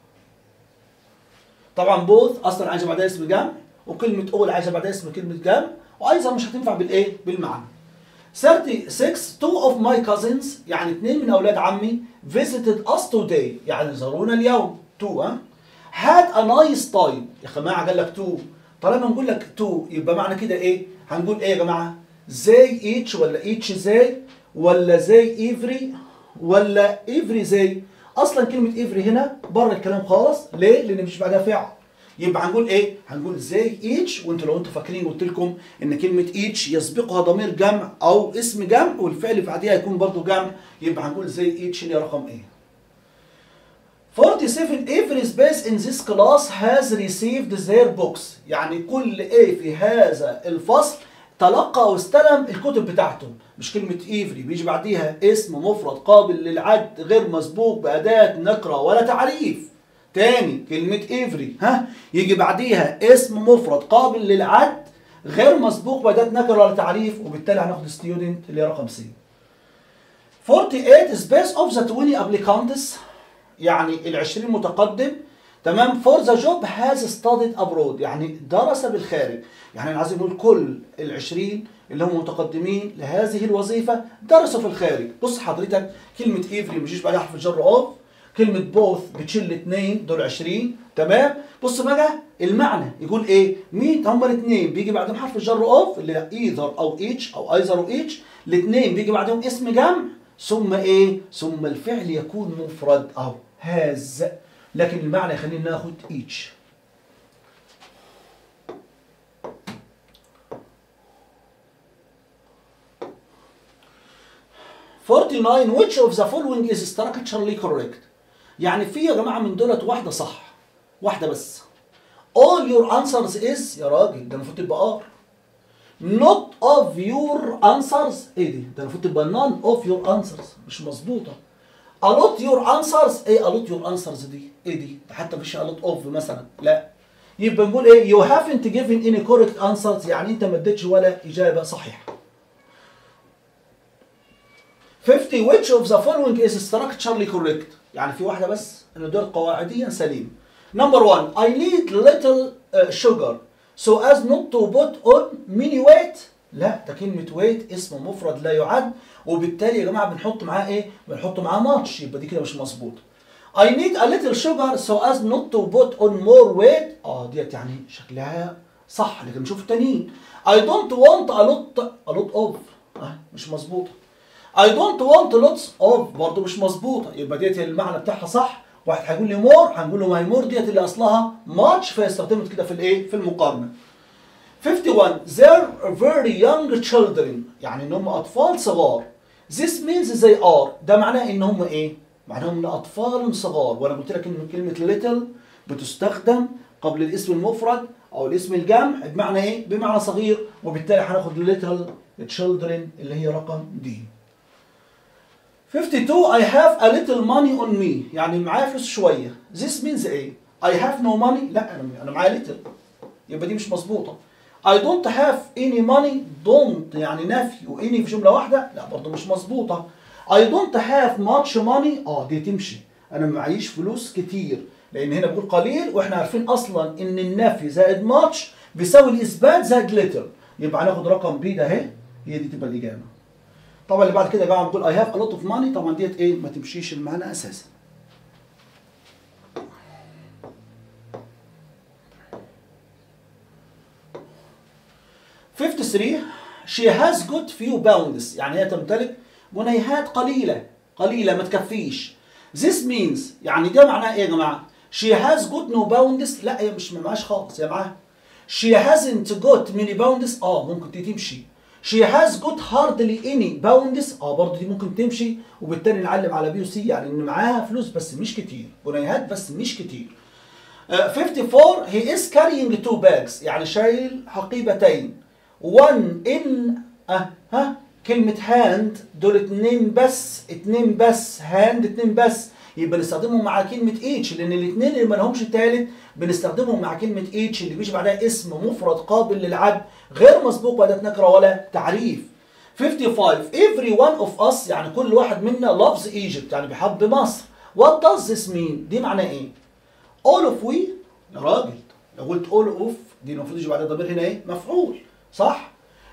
طبعا بوث اصلا عايزه بعدها اسم جمع وكلمه اول عايزه بعدها اسم كلمه جمع وايضا مش هتنفع بالايه؟ بالمعنى 36 two of my cousins يعني اثنين من اولاد عمي visited us today يعني زارونا اليوم two ها had a nice time يا جماعه قال لك two طالما نقول لك two يبقى معنى كده ايه هنقول ايه يا جماعه زي each ولا each زي ولا زي every ولا every زي اصلا كلمه every هنا بره الكلام خالص ليه لان مش بعدها فعل يبقى هنقول ايه هنقول زي each وانتوا لو انتوا فاكرين قلت لكم ان كلمه each يسبقها ضمير جمع او اسم جمع والفعل اللي بعديها يكون برضه جمع يبقى هنقول زي each اللي هي رقم ايه 47 every space in this class has received their books يعني كل ايه في هذا الفصل تلقى او استلم الكتب بتاعته مش كلمة every بيجي بعديها اسم مفرد قابل للعد غير مسبوق بأداة نكرة ولا تعريف تاني كلمة every ها يجي بعديها اسم مفرد قابل للعد غير مسبوق بأداة نكرة ولا تعريف وبالتالي هناخد student اللي هي رقم سي 48 space of the 20 applicants يعني ال 20 متقدم تمام فور ذا جوب هاز ستاديد ابرود يعني درس بالخارج يعني انا عايز نقول كل ال 20 اللي هم متقدمين لهذه الوظيفه درسوا في الخارج بص حضرتك كلمه ايفري ما يجيش بعدها حرف الجر اوف كلمه بوث بتشيل اثنين دول 20 تمام بص بقى المعنى يقول ايه مين هم الاثنين بيجي بعدهم حرف الجر اوف اللي ايذر او ايتش او ايذر او ايتش الاثنين بيجي بعدهم اسم جمع ثم ايه ثم الفعل يكون مفرد اهو هاز لكن المعنى يخلينا ناخد each Forty-nine which of the following is structurally correct يعني في يا جماعة من دولت واحدة صح واحدة بس all your answers is يا راجل ده المفروض تبقى R not of your answers ايه دي ده المفروض تبقى none of your answers مش مظبوطة a lot your answers ايه a lot your answers دي ايه دي حتى مفيش a lot of مثلا لا يبقى نقول ايه you haven't given any correct answers يعني انت ما اديتش ولا اجابه صحيحه 50 which of the following is structurally correct يعني في واحده بس ان دول قواعديا سليم number one I need little uh, sugar so as not to put on many weight لا ده كلمة weight اسم مفرد لا يعد وبالتالي يا جماعة بنحط معاه ايه؟ بنحط معاه ماتش يبقى دي كده مش مظبوط. I need a little sugar so as not to put on more weight اه ديت يعني شكلها صح لكن نشوف التانيين. I don't want a lot a lot of اه مش مظبوطة. I don't want lots of برضه مش مظبوطة يبقى ديت المعنى بتاعها صح واحد هيقول لي more هنقول له ما هي more ديت اللي اصلها much فيستخدمت كده في الايه؟ في المقارنة. 51 they're very young children يعني ان هم اطفال صغار this means they are ده معناه ان هم ايه معناهم ان اطفال صغار وانا قلت لك ان كلمه little بتستخدم قبل الاسم المفرد او الاسم الجمع بمعنى ايه بمعنى صغير وبالتالي هناخد little children اللي هي رقم دي 52 I have a little money on me يعني معايا فلوس شويه this means ايه I have no money لا انا انا معايا little يبقى دي مش مظبوطه I don't have any money don't يعني نفي و any في جملة واحدة لا برضه مش مظبوطة I don't have much money اه دي تمشي أنا معيش فلوس كتير لأن هنا بقول قليل وإحنا عارفين أصلا إن النفي زائد much بيساوي الإثبات زائد little يبقى هناخد رقم بي ده أهي هي دي تبقى الإجابة طبعا اللي بعد كده يا جماعة بنقول I have a lot of money طبعا ديت إيه ما تمشيش المعنى أساسا Fifty three she has good few bounds يعني هي تمتلك جنيهات قليلة قليلة ما تكفيش this means يعني ده معناه ايه يا جماعة she has good no bounds لا هي مش معاش خالص هي معاها she hasn't got many bounds اه ممكن دي تمشي she has got hardly any bounds اه برضه دي ممكن تمشي وبالتالي نعلم على بي وسي يعني ان معاها فلوس بس مش كتير جنيهات بس مش كتير uh, 54 he is carrying two bags يعني شايل حقيبتين one in اه ها كلمة هاند دول اتنين بس اتنين بس هاند اتنين بس يبقى نستخدمهم مع كلمة اتش لأن الاتنين اللي ما لهمش تالت بنستخدمهم مع كلمة اتش اللي بيجي بعدها اسم مفرد قابل للعد غير مسبوق بأداة نكرة ولا تعريف 55 every one of us يعني كل واحد منا loves Egypt يعني بيحب مصر what does this mean دي معناه ايه all of we يا راجل لو قلت all of دي المفروض يجي بعدها ضمير هنا ايه مفعول صح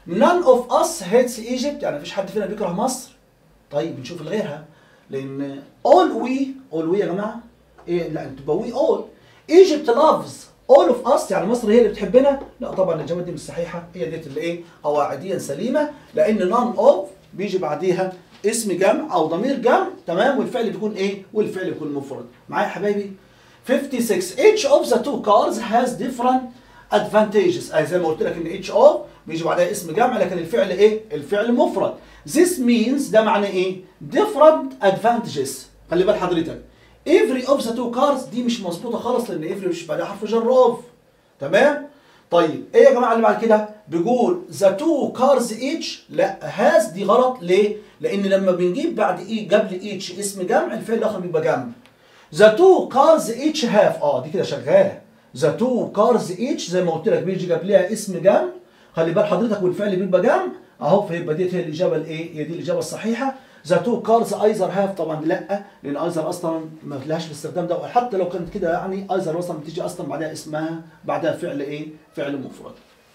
none of us hates Egypt يعني مفيش حد فينا بيكره مصر طيب نشوف غيرها لان all we all we يا جماعه ايه لا انتوا تبقى we all Egypt loves all of us يعني مصر هي اللي بتحبنا لا طبعا الاجابه دي مش صحيحه هي ديت اللي ايه قواعديا سليمه لان none of بيجي بعديها اسم جمع او ضمير جمع تمام والفعل بيكون ايه والفعل بيكون مفرد معايا يا حبايبي 56 each of the two cars has different advantages أي زي ما قلت لك ان each of بيجي بعدها اسم جمع لكن الفعل ايه الفعل مفرد this means ده معناه ايه different advantages خلي بال حضرتك every of the two cars دي مش مظبوطه خالص لان every مش بعدها حرف جر of تمام طيب ايه يا جماعه اللي بعد كده بيقول the two cars each لا has دي غلط ليه لان لما بنجيب بعد ايه قبل each اسم جمع الفعل الاخر بيبقى جمع The two cars each have اه دي كده شغاله The two cars each زي ما قلت لك بيجي قبلها اسم جمع خلي بال حضرتك والفعل بيبقى جمع اهو فيبقى ديت هي الاجابه الايه؟ هي دي الاجابه الصحيحه The two cars either have طبعا لا لان either اصلا ما لهاش الاستخدام ده حتى لو كانت كده يعني either اصلا بتيجي اصلا بعدها اسمها بعدها فعل ايه؟ فعل مفرد.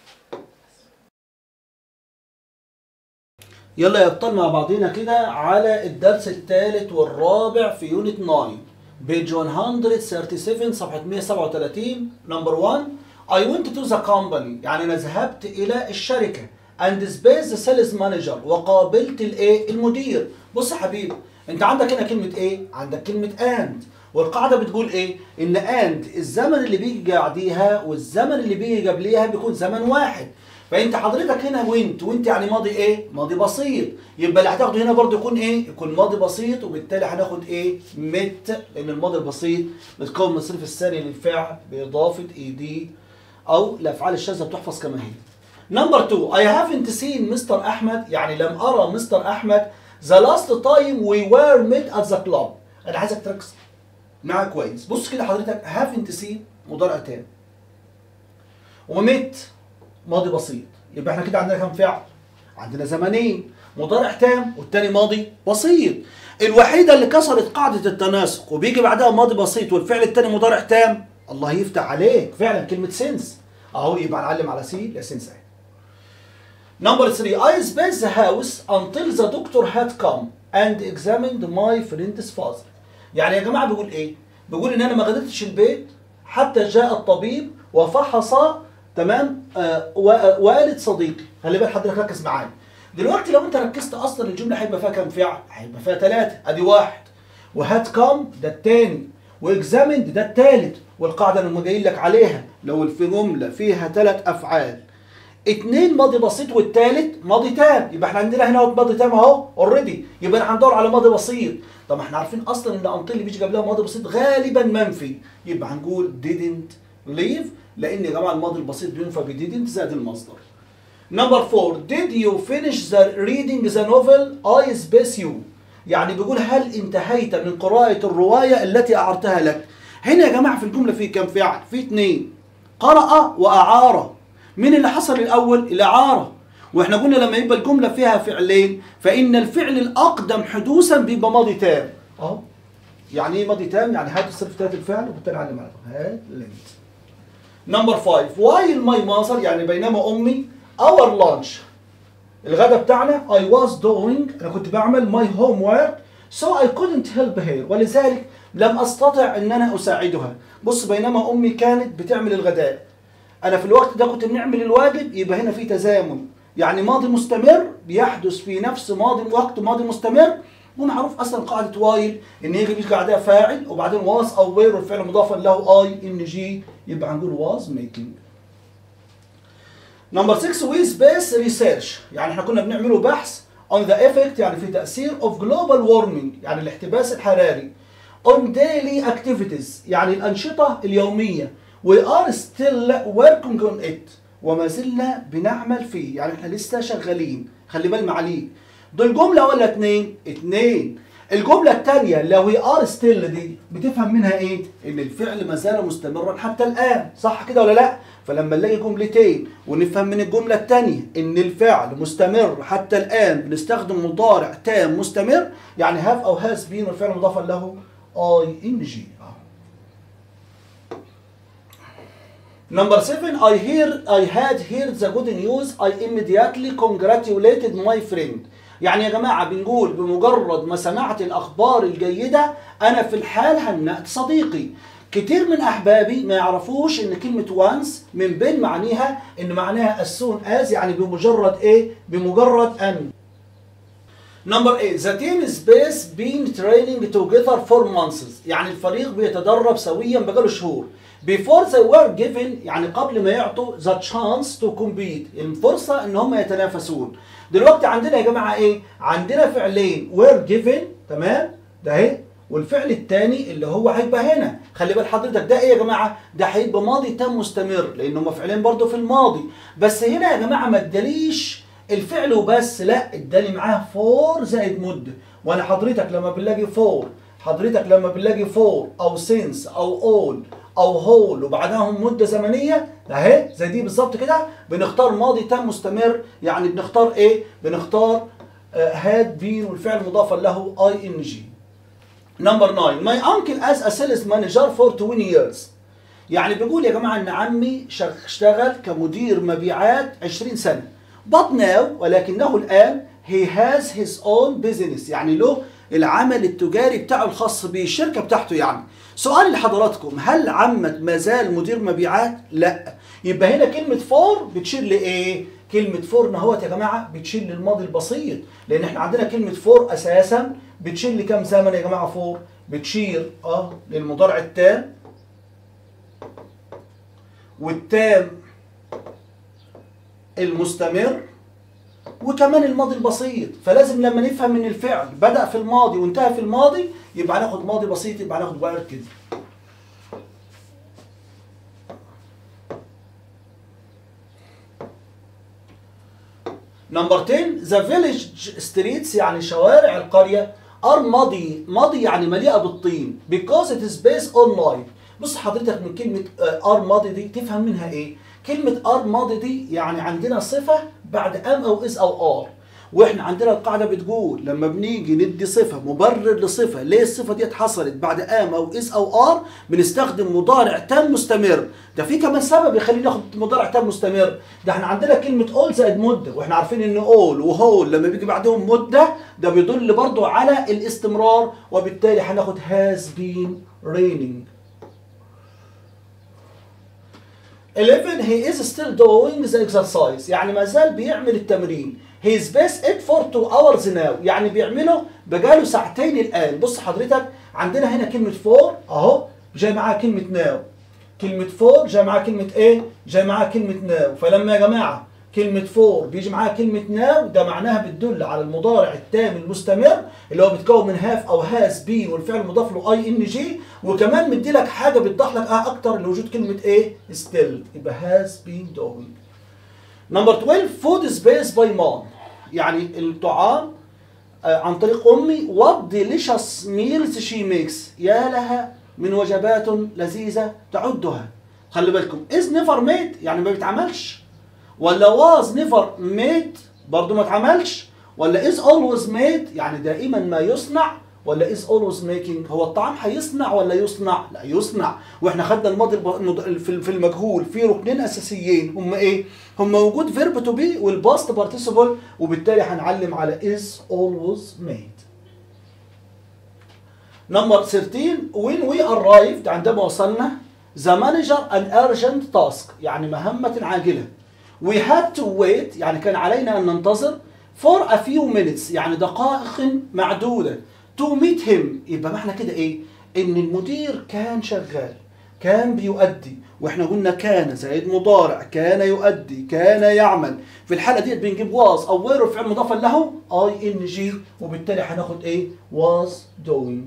يلا يا ابطال مع بعضينا كده على الدرس الثالث والرابع في يونت 9 بيج 137 صفحة 137 نمبر 1 I went to the company يعني أنا ذهبت إلى الشركة and space the sales manager وقابلت الإيه المدير بص يا حبيبي أنت عندك هنا كلمة إيه؟ عندك كلمة and والقاعدة بتقول إيه؟ إن and الزمن اللي بيجي بعديها والزمن اللي بيجي قبليها بيكون زمن واحد فانت حضرتك هنا وانت وانت يعني ماضي ايه ماضي بسيط يبقى اللي هتاخده هنا برضه يكون ايه يكون ماضي بسيط وبالتالي هناخد ايه مت لان الماضي البسيط بتكون من الصرف الثاني للفعل باضافه اي دي او الافعال الشاذه بتحفظ كما هي نمبر 2 I haven't seen مستر احمد يعني لم ارى مستر احمد the last time we were met at the club انا عايزك تركز معايا كويس بص كده حضرتك haven't seen مضارع تام ومت ماضي بسيط يبقى احنا كده عندنا كام فعل عندنا زمنين مضارع تام والتاني ماضي بسيط الوحيده اللي كسرت قاعده التناسق وبيجي بعدها ماضي بسيط والفعل التاني مضارع تام الله يفتح عليك فعلا كلمه سنس اهو يبقى نعلم على سي لا سنس اهي نمبر 3 I spaced the house until the doctor had come and examined my friend's father يعني يا جماعه بيقول ايه بيقول ان انا ما غادرتش البيت حتى جاء الطبيب وفحص تمام آه والد صديقي خلي بالك حضرتك ركز معايا دلوقتي لو انت ركزت اصلا الجمله هيبقى فيها كام فعل هيبقى فيها ثلاثه ادي واحد وهات كام ده الثاني واكزامند ده الثالث والقاعده اللي جايين لك عليها لو في جمله فيها ثلاث افعال اتنين ماضي بسيط والثالث ماضي تام يبقى احنا عندنا هنا ماضي تام اهو اوريدي يبقى احنا هندور على ماضي بسيط طب احنا عارفين اصلا ان انطيل اللي بيجي قبلها ماضي بسيط غالبا منفي يبقى هنقول didn't leave لان يا جماعه الماضي البسيط بينفع ب didn't زائد المصدر نمبر 4 did you finish the reading the novel I space you يعني بيقول هل انتهيت من قراءة الرواية التي أعرتها لك هنا يا جماعة في الجملة في كم فعل في اتنين قرأ وأعار مين اللي حصل الأول الإعارة واحنا قلنا لما يبقى الجملة فيها فعلين فإن الفعل الأقدم حدوثا بيبقى ماضي تام أهو يعني ايه ماضي تام يعني هات الصرف ثلاث الفعل وبالتالي علم على هات لينت نمبر 5 while my mother يعني بينما امي our lunch الغداء بتاعنا I was doing انا كنت بعمل my homework so I couldn't help her ولذلك لم استطع ان انا اساعدها بص بينما امي كانت بتعمل الغداء انا في الوقت ده كنت بنعمل الواجب يبقى هنا في تزامن يعني ماضي مستمر بيحدث في نفس ماضي وقت ماضي مستمر ومعروف اصلا قاعده وايل ان هي بيجي بعدها فاعل وبعدين واز او وير والفعل مضافا له اي ان جي يبقى هنقول واز ميكينج نمبر 6 وي سبيس ريسيرش يعني احنا كنا بنعمله بحث on the effect يعني في تاثير of global warming يعني الاحتباس الحراري on daily activities يعني الانشطه اليوميه we are still working on it وما زلنا بنعمل فيه يعني احنا لسه شغالين خلي بالنا عليك دول جملة ولا اتنين؟ اتنين الجملة التانية لو هي ار ستيل دي بتفهم منها ايه؟ ان الفعل ما زال مستمرا حتى الان صح كده ولا لا؟ فلما نلاقي جملتين ونفهم من الجملة التانية ان الفعل مستمر حتى الان بنستخدم مضارع تام مستمر يعني هاف او هاز بين والفعل مضافا له اي ان جي Number seven, I hear I had heard the good news. I immediately congratulated my friend. يعني يا جماعة بنقول بمجرد ما سمعت الأخبار الجيدة أنا في الحال هنأت صديقي. كتير من أحبابي ما يعرفوش إن كلمة once من بين معانيها إن معناها as soon as يعني بمجرد إيه؟ بمجرد أن. Number 8 the team is based been training together for months يعني الفريق بيتدرب سويا بقاله شهور before they were given يعني قبل ما يعطوا the chance to compete الفرصة ان هم يتنافسون دلوقتي عندنا يا جماعة ايه عندنا فعلين were given تمام ده اهي والفعل الثاني اللي هو هيبقى هنا خلي بال حضرتك ده ايه يا جماعه ده هيبقى ماضي تام مستمر لان هم فعلين برضو في الماضي بس هنا يا جماعه ما اداليش الفعل وبس لا ادالي معاه فور زائد مده وانا حضرتك لما بنلاقي فور حضرتك لما بنلاقي فور او سينس او اول او هول وبعدهم مده زمنيه اهي زي دي بالظبط كده بنختار ماضي تام مستمر يعني بنختار ايه بنختار هاد بين والفعل مضافا له اي ان جي نمبر 9 ماي انكل از ا سيلز مانجر فور 20 years يعني بيقول يا جماعه ان عمي شغ- اشتغل كمدير مبيعات 20 سنه but now ولكنه الان he has his own business يعني له العمل التجاري بتاعه الخاص بيه الشركه بتاعته يعني سؤال لحضراتكم هل عمك ما زال مدير مبيعات لا يبقى هنا كلمه فور بتشير لايه كلمة فور نهوت يا جماعة بتشير للماضي البسيط لأن احنا عندنا كلمة فور أساسا بتشير لكام زمن يا جماعة فور بتشير اه للمضارع التام والتام المستمر وكمان الماضي البسيط فلازم لما نفهم ان الفعل بدأ في الماضي وانتهى في الماضي يبقى هناخد ماضي بسيط يبقى هناخد واير كده نمبر 10 ذا فيليج ستريتس يعني شوارع القريه ار ماضي ماضي يعني مليئه بالطين because it is based on life بص حضرتك من كلمه ار ماضي دي تفهم منها ايه كلمه ار ماضي دي يعني عندنا صفه بعد ام او از او ار واحنا عندنا القاعده بتقول لما بنيجي ندي صفه مبرر لصفه ليه الصفه دي حصلت بعد ام او از او ار بنستخدم مضارع تام مستمر ده في كمان سبب يخلينا ناخد مضارع تام مستمر ده احنا عندنا كلمه اول زائد مده واحنا عارفين ان اول وهول لما بيجي بعدهم مده ده بيدل برضو على الاستمرار وبالتالي هناخد has been raining 11 he is still doing the exercise يعني ما زال بيعمل التمرين he is best it for two hours now يعني بيعمله بقاله ساعتين الآن بص حضرتك عندنا هنا كلمة for أهو جاي معاها كلمة now كلمة for جاي معاها كلمة إيه؟ جاي معاها كلمة now فلما يا جماعة كلمة for بيجي معاها كلمة now ده معناها بتدل على المضارع التام المستمر اللي هو بيتكون من have أو has been والفعل مضاف له اي ان جي وكمان مدي لك حاجة بتضح لك اه أكتر لوجود كلمة إيه؟ still يبقى has been doing نمبر 12 فود سبيس باي مام يعني الطعام آه، عن طريق امي what delicious meals she makes يا لها من وجبات لذيذه تعدها خلي بالكم is never made يعني ما بيتعملش ولا was never made برضو ما اتعملش ولا is always made يعني دائما ما يصنع ولا is always making هو الطعام هيصنع ولا يصنع لا يصنع واحنا خدنا الماضي الب- المض- في في المجهول في ركنين اساسيين هم ايه هم وجود فيرب تو بي والباست بارتيسيبل وبالتالي هنعلم على is always made نمبر 13 when we arrived عندما وصلنا the manager an urgent task يعني مهمة عاجلة we had to wait يعني كان علينا أن ننتظر for a few minutes يعني دقائق معدودة to meet him يبقى معنى كده إيه إن المدير كان شغال كان بيؤدي واحنا قلنا كان زائد مضارع كان يؤدي كان يعمل في الحاله ديت بنجيب was او where فعل مضافا له اي ان جي وبالتالي هناخد ايه was doing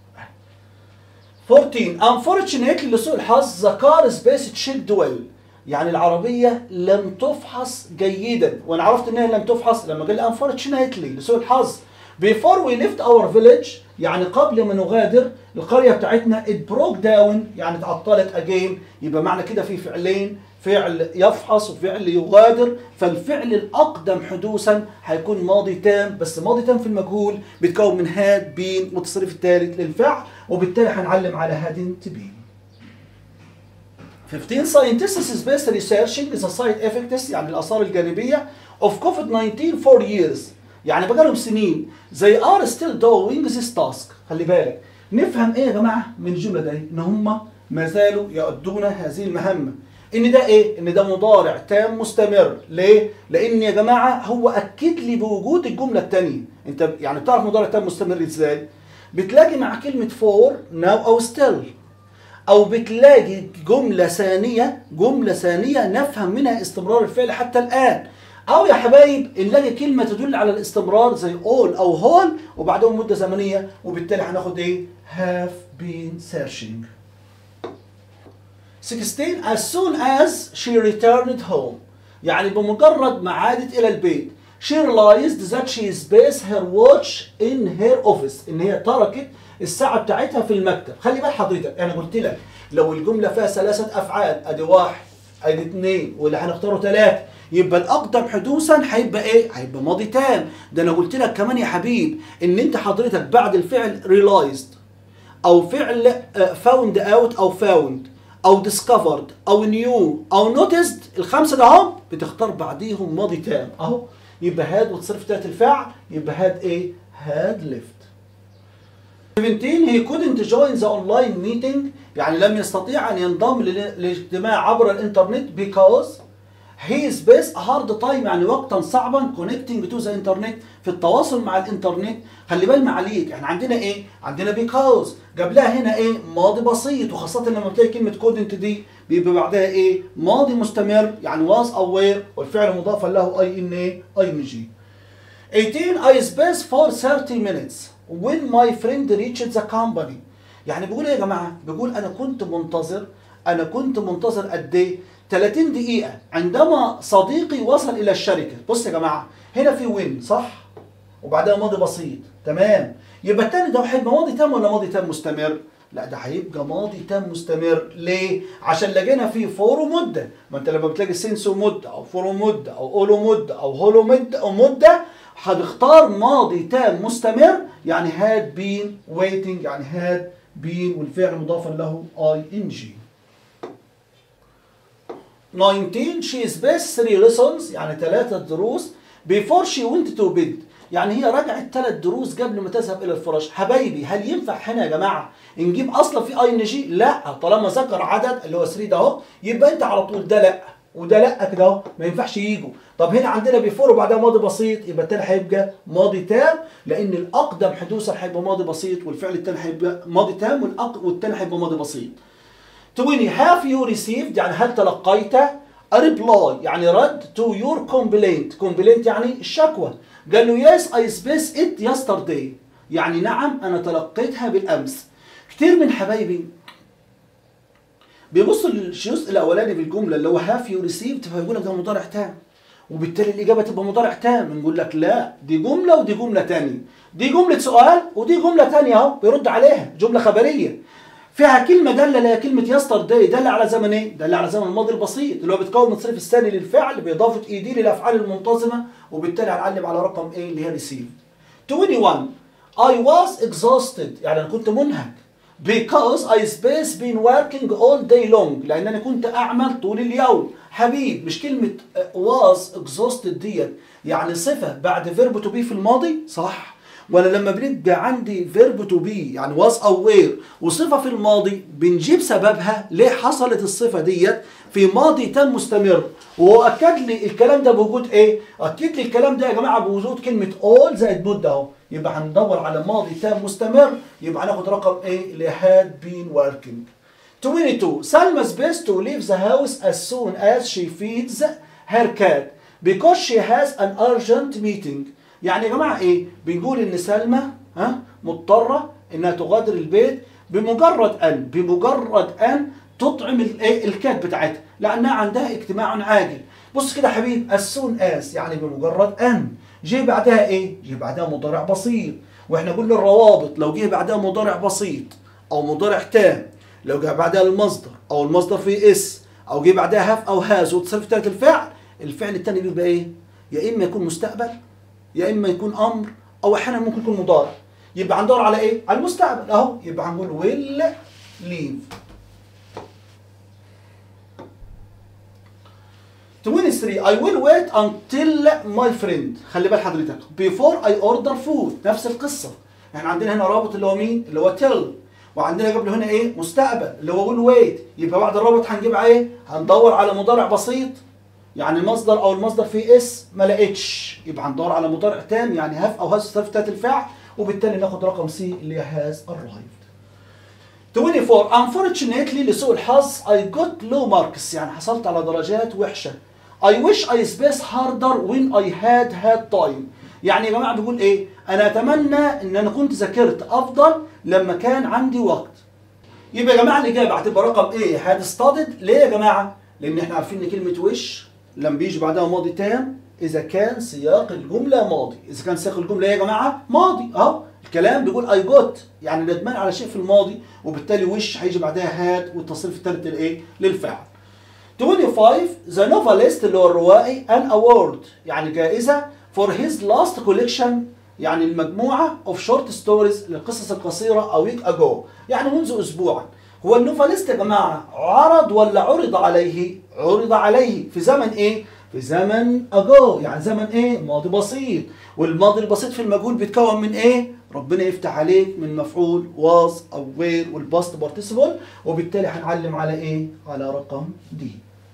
14 unfortunately لسوء الحظ the car space checked well يعني العربية لم تفحص جيدا وانا عرفت انها لم تفحص لما قال لي unfortunately لسوء الحظ before we left our village يعني قبل ما نغادر القرية بتاعتنا it broke down يعني تعطلت again يبقى معنى كده في فعلين فعل يفحص وفعل يغادر فالفعل الأقدم حدوثا هيكون ماضي تام بس ماضي تام في المجهول بيتكون من هاد بين والتصريف الثالث للفعل وبالتالي هنعلم على هاد تبين 15 scientists is based researching the side effects يعني الآثار الجانبية of COVID-19 for years يعني بقالهم سنين they are still doing this task خلي بالك نفهم ايه يا جماعة من الجملة دي ان هم ما زالوا يؤدون هذه المهمة ان ده ايه ان ده مضارع تام مستمر ليه لان يا جماعة هو اكد لي بوجود الجملة التانية انت يعني بتعرف مضارع تام مستمر ازاي بتلاقي مع كلمة for now او still او بتلاقي جمله ثانيه جمله ثانيه نفهم منها استمرار الفعل حتى الان او يا حبايب نلاقي كلمه تدل على الاستمرار زي all او whole وبعدهم مده زمنيه وبالتالي هناخد ايه have been searching 16 as soon as she returned home يعني بمجرد ما عادت الى البيت she realized that she spaced her watch in her office ان هي تركت الساعة بتاعتها في المكتب خلي بال حضرتك انا قلت لك لو الجملة فيها ثلاثة افعال ادي واحد ادي اثنين واللي هنختاره ثلاثة يبقى الاقدم حدوثا هيبقى ايه؟ هيبقى ماضي تام ده انا قلت لك كمان يا حبيب ان انت حضرتك بعد الفعل realized او فعل فاوند اوت او فاوند او discovered او نيو او noticed الخمسه ده هم بتختار بعديهم ماضي تام اهو يبقى هاد وتصرف تلات الفعل يبقى هاد ايه؟ هاد ليفت 17 he couldn't join the online meeting يعني لم يستطيع ان ينضم لل- للاجتماع عبر الانترنت because he spaced a hard time يعني وقتا صعبا connecting to the internet في التواصل مع الانترنت خلي بال معاليك احنا عندنا ايه عندنا because قبلها هنا ايه ماضي بسيط وخاصة لما بتلاقي كلمة couldn't دي بيبقى بعدها ايه ماضي مستمر يعني was aware والفعل مضافا له اي ان ايه اي ان جي 18 I spaced for 30 minutes when my friend reached the company يعني بيقول ايه يا جماعه بيقول انا كنت منتظر انا كنت منتظر قد ايه 30 دقيقه عندما صديقي وصل الى الشركه بص يا جماعه هنا في وين صح وبعدها ماضي بسيط تمام يبقى التاني ده هيبقى ماضي تام ولا ماضي تام مستمر لا ده هيبقى ماضي تام مستمر ليه عشان لقينا فيه فور ومده ما انت لما بتلاقي سينس ومده او فور ومده او اولو مده او هولو مده او مده هتختار ماضي تام مستمر يعني had been waiting يعني had been والفعل مضافا له ing 19 she spaced three lessons يعني ثلاثة دروس before she went to bed يعني هي رجعت ثلاث دروس قبل ما تذهب الى الفراش حبايبي هل ينفع هنا يا جماعه نجيب اصلا في اي ان جي لا طالما ذكر عدد اللي هو 3 ده اهو يبقى انت على طول ده لا وده لا كده اهو ما ينفعش يجوا طب هنا عندنا بيفور وبعدها ماضي بسيط يبقى التاني هيبقى ماضي تام لان الاقدم حدوثا هيبقى ماضي بسيط والفعل التاني هيبقى ماضي تام والأق... والتاني هيبقى ماضي بسيط 20 have you received يعني هل تلقيت a reply يعني رد to your complaint complaint يعني الشكوى قال له yes I spaced it yesterday يعني نعم أنا تلقيتها بالأمس كتير من حبايبي بيبصوا للجزء الأولاني في الجملة اللي هو have you received فيقول لك ده مضارع تام وبالتالي الإجابة تبقى مضارع تام نقول لك لا دي جملة ودي جملة تانية دي جملة سؤال ودي جملة تانية أهو بيرد عليها جملة خبرية فيها كلمة دالة اللي هي كلمة يستر داي دالة على زمن ايه؟ دالة على زمن الماضي البسيط اللي هو بتكون من الصرف الثاني للفعل بإضافة اي دي للأفعال المنتظمة وبالتالي هنعلم على رقم ايه اللي هي ريسيف 21 I was exhausted يعني أنا كنت منهك because I space been working all day long لأن أنا كنت أعمل طول اليوم حبيب مش كلمة was exhausted ديت يعني صفة بعد verb to be في الماضي صح وانا لما بنبقى عندي فيرب تو بي يعني was aware وصفه في الماضي بنجيب سببها ليه حصلت الصفه ديت في ماضي تام مستمر وهو اكد لي الكلام ده بوجود ايه؟ اكد لي الكلام ده يا جماعه بوجود كلمه all زائد مده اهو يبقى هندور على ماضي تام مستمر يبقى هناخد رقم ايه اللي had been working 22 Salma's best to leave the house as soon as she feeds her cat because she has an urgent meeting يعني يا جماعه ايه بنقول ان سلمى ها مضطره انها تغادر البيت بمجرد ان بمجرد ان تطعم الايه الكات بتاعتها لانها عندها اجتماع عاجل بص كده يا حبيب as soon as يعني بمجرد ان جه بعدها ايه جه بعدها مضارع بسيط واحنا قلنا الروابط لو جه بعدها مضارع بسيط او مضارع تام لو جه بعدها المصدر او المصدر فيه اس او جه بعدها هاف او هاز وتصرف تلات الفعل الفعل الثاني بيبقى ايه يا اما يكون مستقبل يا اما يكون امر او احيانا ممكن يكون مضارع يبقى هندور على ايه على المستقبل اهو يبقى هنقول will leave 23 I will wait until my friend خلي بال حضرتك before I order food نفس القصة احنا عندنا هنا رابط اللي هو مين اللي هو till وعندنا قبله هنا ايه مستقبل اللي هو will wait يبقى بعد الرابط هنجيب ايه هندور على مضارع بسيط يعني المصدر او المصدر فيه اس ما لقيتش يبقى هندور على مضارع تام يعني هاف او هاز صرف تات الفعل وبالتالي ناخد رقم سي اللي هي هاز arrived 24 unfortunately لسوء الحظ I got low marks يعني حصلت على درجات وحشة I wish I spaced harder when I had had time يعني يا جماعة بيقول ايه انا اتمنى ان انا كنت ذاكرت افضل لما كان عندي وقت يبقى يا جماعة الإجابة هتبقى رقم ايه had studied ليه يا جماعة لان احنا عارفين ان كلمة wish لما بيجي بعدها ماضي تام اذا كان سياق الجملة ماضي اذا كان سياق الجملة ايه يا جماعة ماضي اهو الكلام بيقول اي جوت يعني ندمان على شيء في الماضي وبالتالي وش هيجي بعدها هاد والتصريف الثالث الايه للفعل 25 ذا نوفاليست اللي هو الروائي ان اوورد يعني جائزه فور هيز لاست كوليكشن يعني المجموعه اوف شورت ستوريز للقصص القصيره او ويك اجو يعني منذ اسبوعا هو النوفاليست يا جماعه عرض ولا عرض عليه عرض عليه في زمن ايه في زمن اجو يعني زمن ايه ماضي بسيط والماضي البسيط في المجهول بيتكون من ايه ربنا يفتح عليك من مفعول was او where والباست بارتيسيبل وبالتالي هنعلم على ايه على رقم دي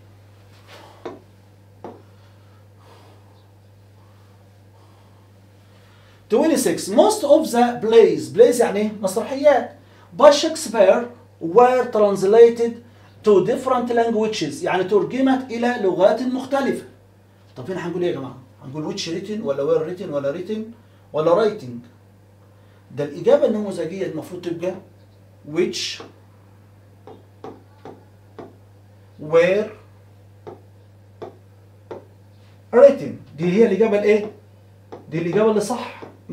Twenty six. Most of the plays, plays يعني ايه؟ مسرحيات by Shakespeare were translated to different languages يعني ترجمت إلى لغات مختلفة. طب هنا هنقول إيه يا جماعة؟ هنقول which written ولا were written ولا written ولا writing. ده الإجابة النموذجية المفروض تبقى which were written دي هي الإجابة الإيه؟ دي الإجابة اللي صح 100%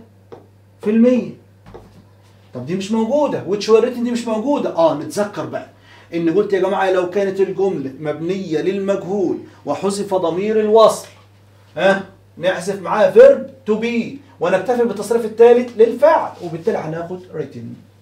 طب دي مش موجودة which were written دي مش موجودة اه نتذكر بقى ان قلت يا جماعة لو كانت الجملة مبنية للمجهول وحذف ضمير الوصل ها نحذف معاها verb to be ونكتفي بالتصريف الثالث للفعل وبالتالي هناخد written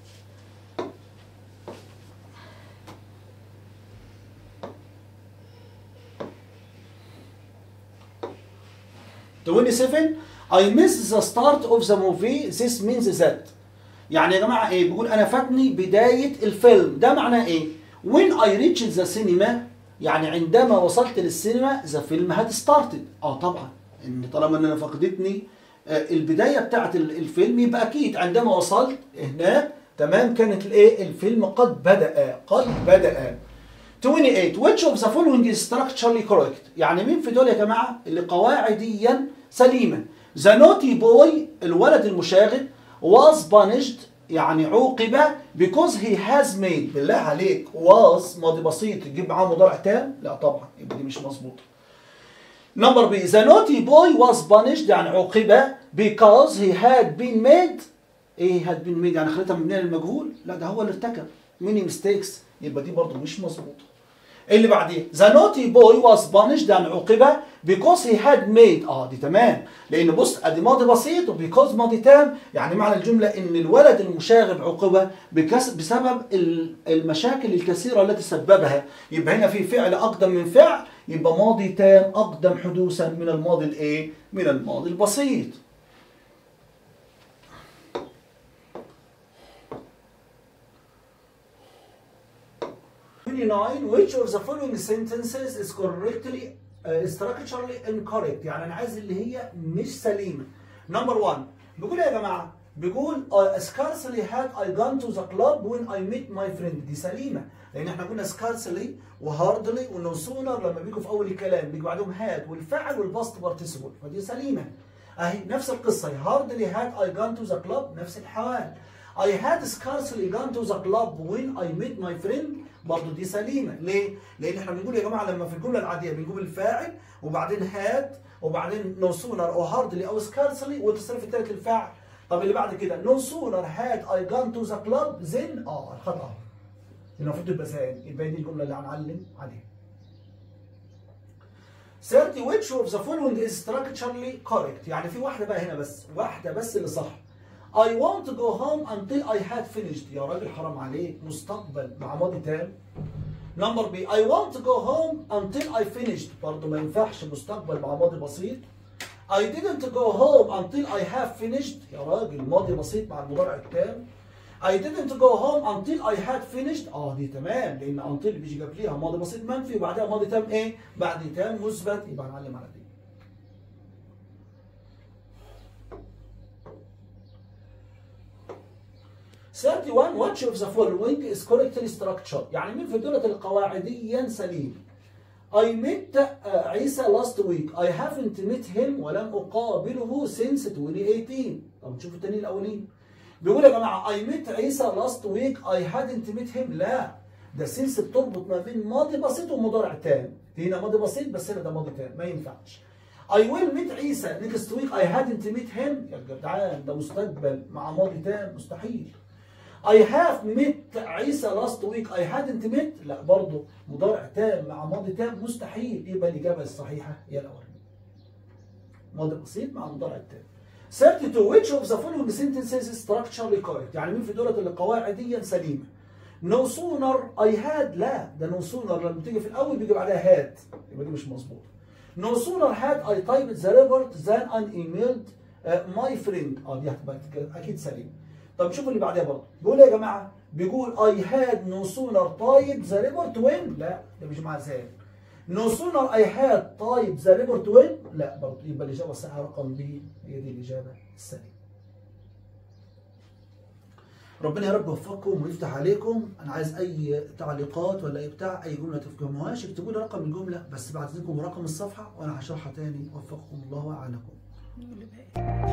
Twenty-seven. I missed the start of the movie. This means that. يعني يا جماعة إيه؟ بيقول أنا فاتني بداية الفيلم، ده معناه إيه؟ When I reached the cinema يعني عندما وصلت للسينما the film had started. آه طبعًا إن طالما إن أنا فقدتني البدايه بتاعت الفيلم يبقى اكيد عندما وصلت هناك تمام كانت الايه الفيلم قد بدا قد بدا 28 which of the following is structurally correct يعني مين في دول يا جماعه اللي قواعديا سليمه the naughty boy الولد المشاغب was punished يعني عوقب because he has made بالله عليك was ماضي بسيط تجيب معاه مضارع تام لا طبعا يبقى دي مش مظبوطه Number B. The naughty boy was punished يعني عوقب because he had been made ايه had been made يعني خليتها مبنيه للمجهول لا ده هو اللي ارتكب many mistakes يبقى دي برضه مش مظبوطه اللي بعديه the naughty boy was punished يعني عوقب because he had made اه دي تمام لان بص ادي ماضي بسيط وبيكوز ماضي تام يعني معنى الجمله ان الولد المشاغب عوقب بسبب المشاكل الكثيره التي سببها يبقى هنا في فعل اقدم من فعل يبقى ماضي تام اقدم حدوثا من الماضي الايه من الماضي البسيط Twenty-nine. Which of the following sentences is correctly uh, structurally incorrect يعني انا عايز اللي هي مش سليمه نمبر 1 بيقول يا جماعه بيقول uh, scarcely had I gone to the club when I met my friend دي سليمه لان احنا قلنا scarcely وهاردلي ونو سونر لما بيجوا في اول الكلام بيجوا بعدهم had والفعل والباست بارتيسيبل فدي سليمه اهي نفس القصه hardly had I gone to the club نفس الحال I had scarcely gone to the club when I met my friend برضه دي سليمه ليه؟ لان احنا بنقول يا جماعه لما في الجمله العاديه بنجيب الفاعل وبعدين هاد وبعدين نو سونر او هاردلي او سكارسلي والتصريف الثالث للفاعل طب اللي بعد كده نو سونر هاد اي جان تو ذا كلاب زين اه الخطا المفروض تبقى ثاني يبقى دي الجمله اللي هنعلم عليها 30 which of the following is structurally correct يعني في واحده بقى هنا بس واحده بس اللي صح I want to go home until I had finished يا راجل حرام عليك مستقبل مع ماضي تام نمبر بي I want to go home until I finished برضه ما ينفعش مستقبل مع ماضي بسيط I didn't go home until I have finished يا راجل ماضي بسيط مع المضارع التام I didn't go home until I had finished اه دي تمام لان until بيجي قبليها ماضي بسيط منفي وبعدها ماضي تام ايه؟ بعد تام مثبت يبقى هنعلم على دي Thirty-one which of the following is correctly structured يعني مين في دولة القواعديا سليم I met uh, عيسى last week I haven't met him ولم أقابله since 2018 طب نشوف التانيين الأولين بيقول يا جماعة I met عيسى last week I hadn't met him لا ده since بتربط ما بين ماضي بسيط ومضارع تام دي هنا ماضي بسيط بس هنا ده ماضي تام ما ينفعش I will meet عيسى next week I hadn't met him يا جدعان ده مستقبل مع ماضي تام مستحيل I have met عيسى last week I hadn't met لا برضه مضارع تام مع ماضي تام مستحيل يبقى الإجابة الصحيحة هي الأولانية ماضي بسيط مع المضارع التام 32 which of the following sentences is structurally correct يعني مين في دولة اللي قواعديا سليمة no sooner I had لا ده no sooner لما تيجي في الأول بيجي بعدها had يبقى دي مش مظبوطة no sooner had I typed the report than I emailed uh, my friend اه دي هتبقى أكيد سليمة طب شوفوا اللي بعدها برضه بيقول ايه يا جماعه بيقول I had no sooner typed the report when لا ده مش مع زال no sooner I had typed the report when لا برضه يبقى الإجابة الصحيحة رقم بي هي دي الإجابة السليمة ربنا يا رب يوفقكم ويفتح عليكم انا عايز اي تعليقات ولا اي بتاع اي جمله تفهموهاش اكتبوا لي رقم الجمله بس بعد اذنكم رقم الصفحه وانا هشرحها تاني وفقكم الله واعانكم اللي باقي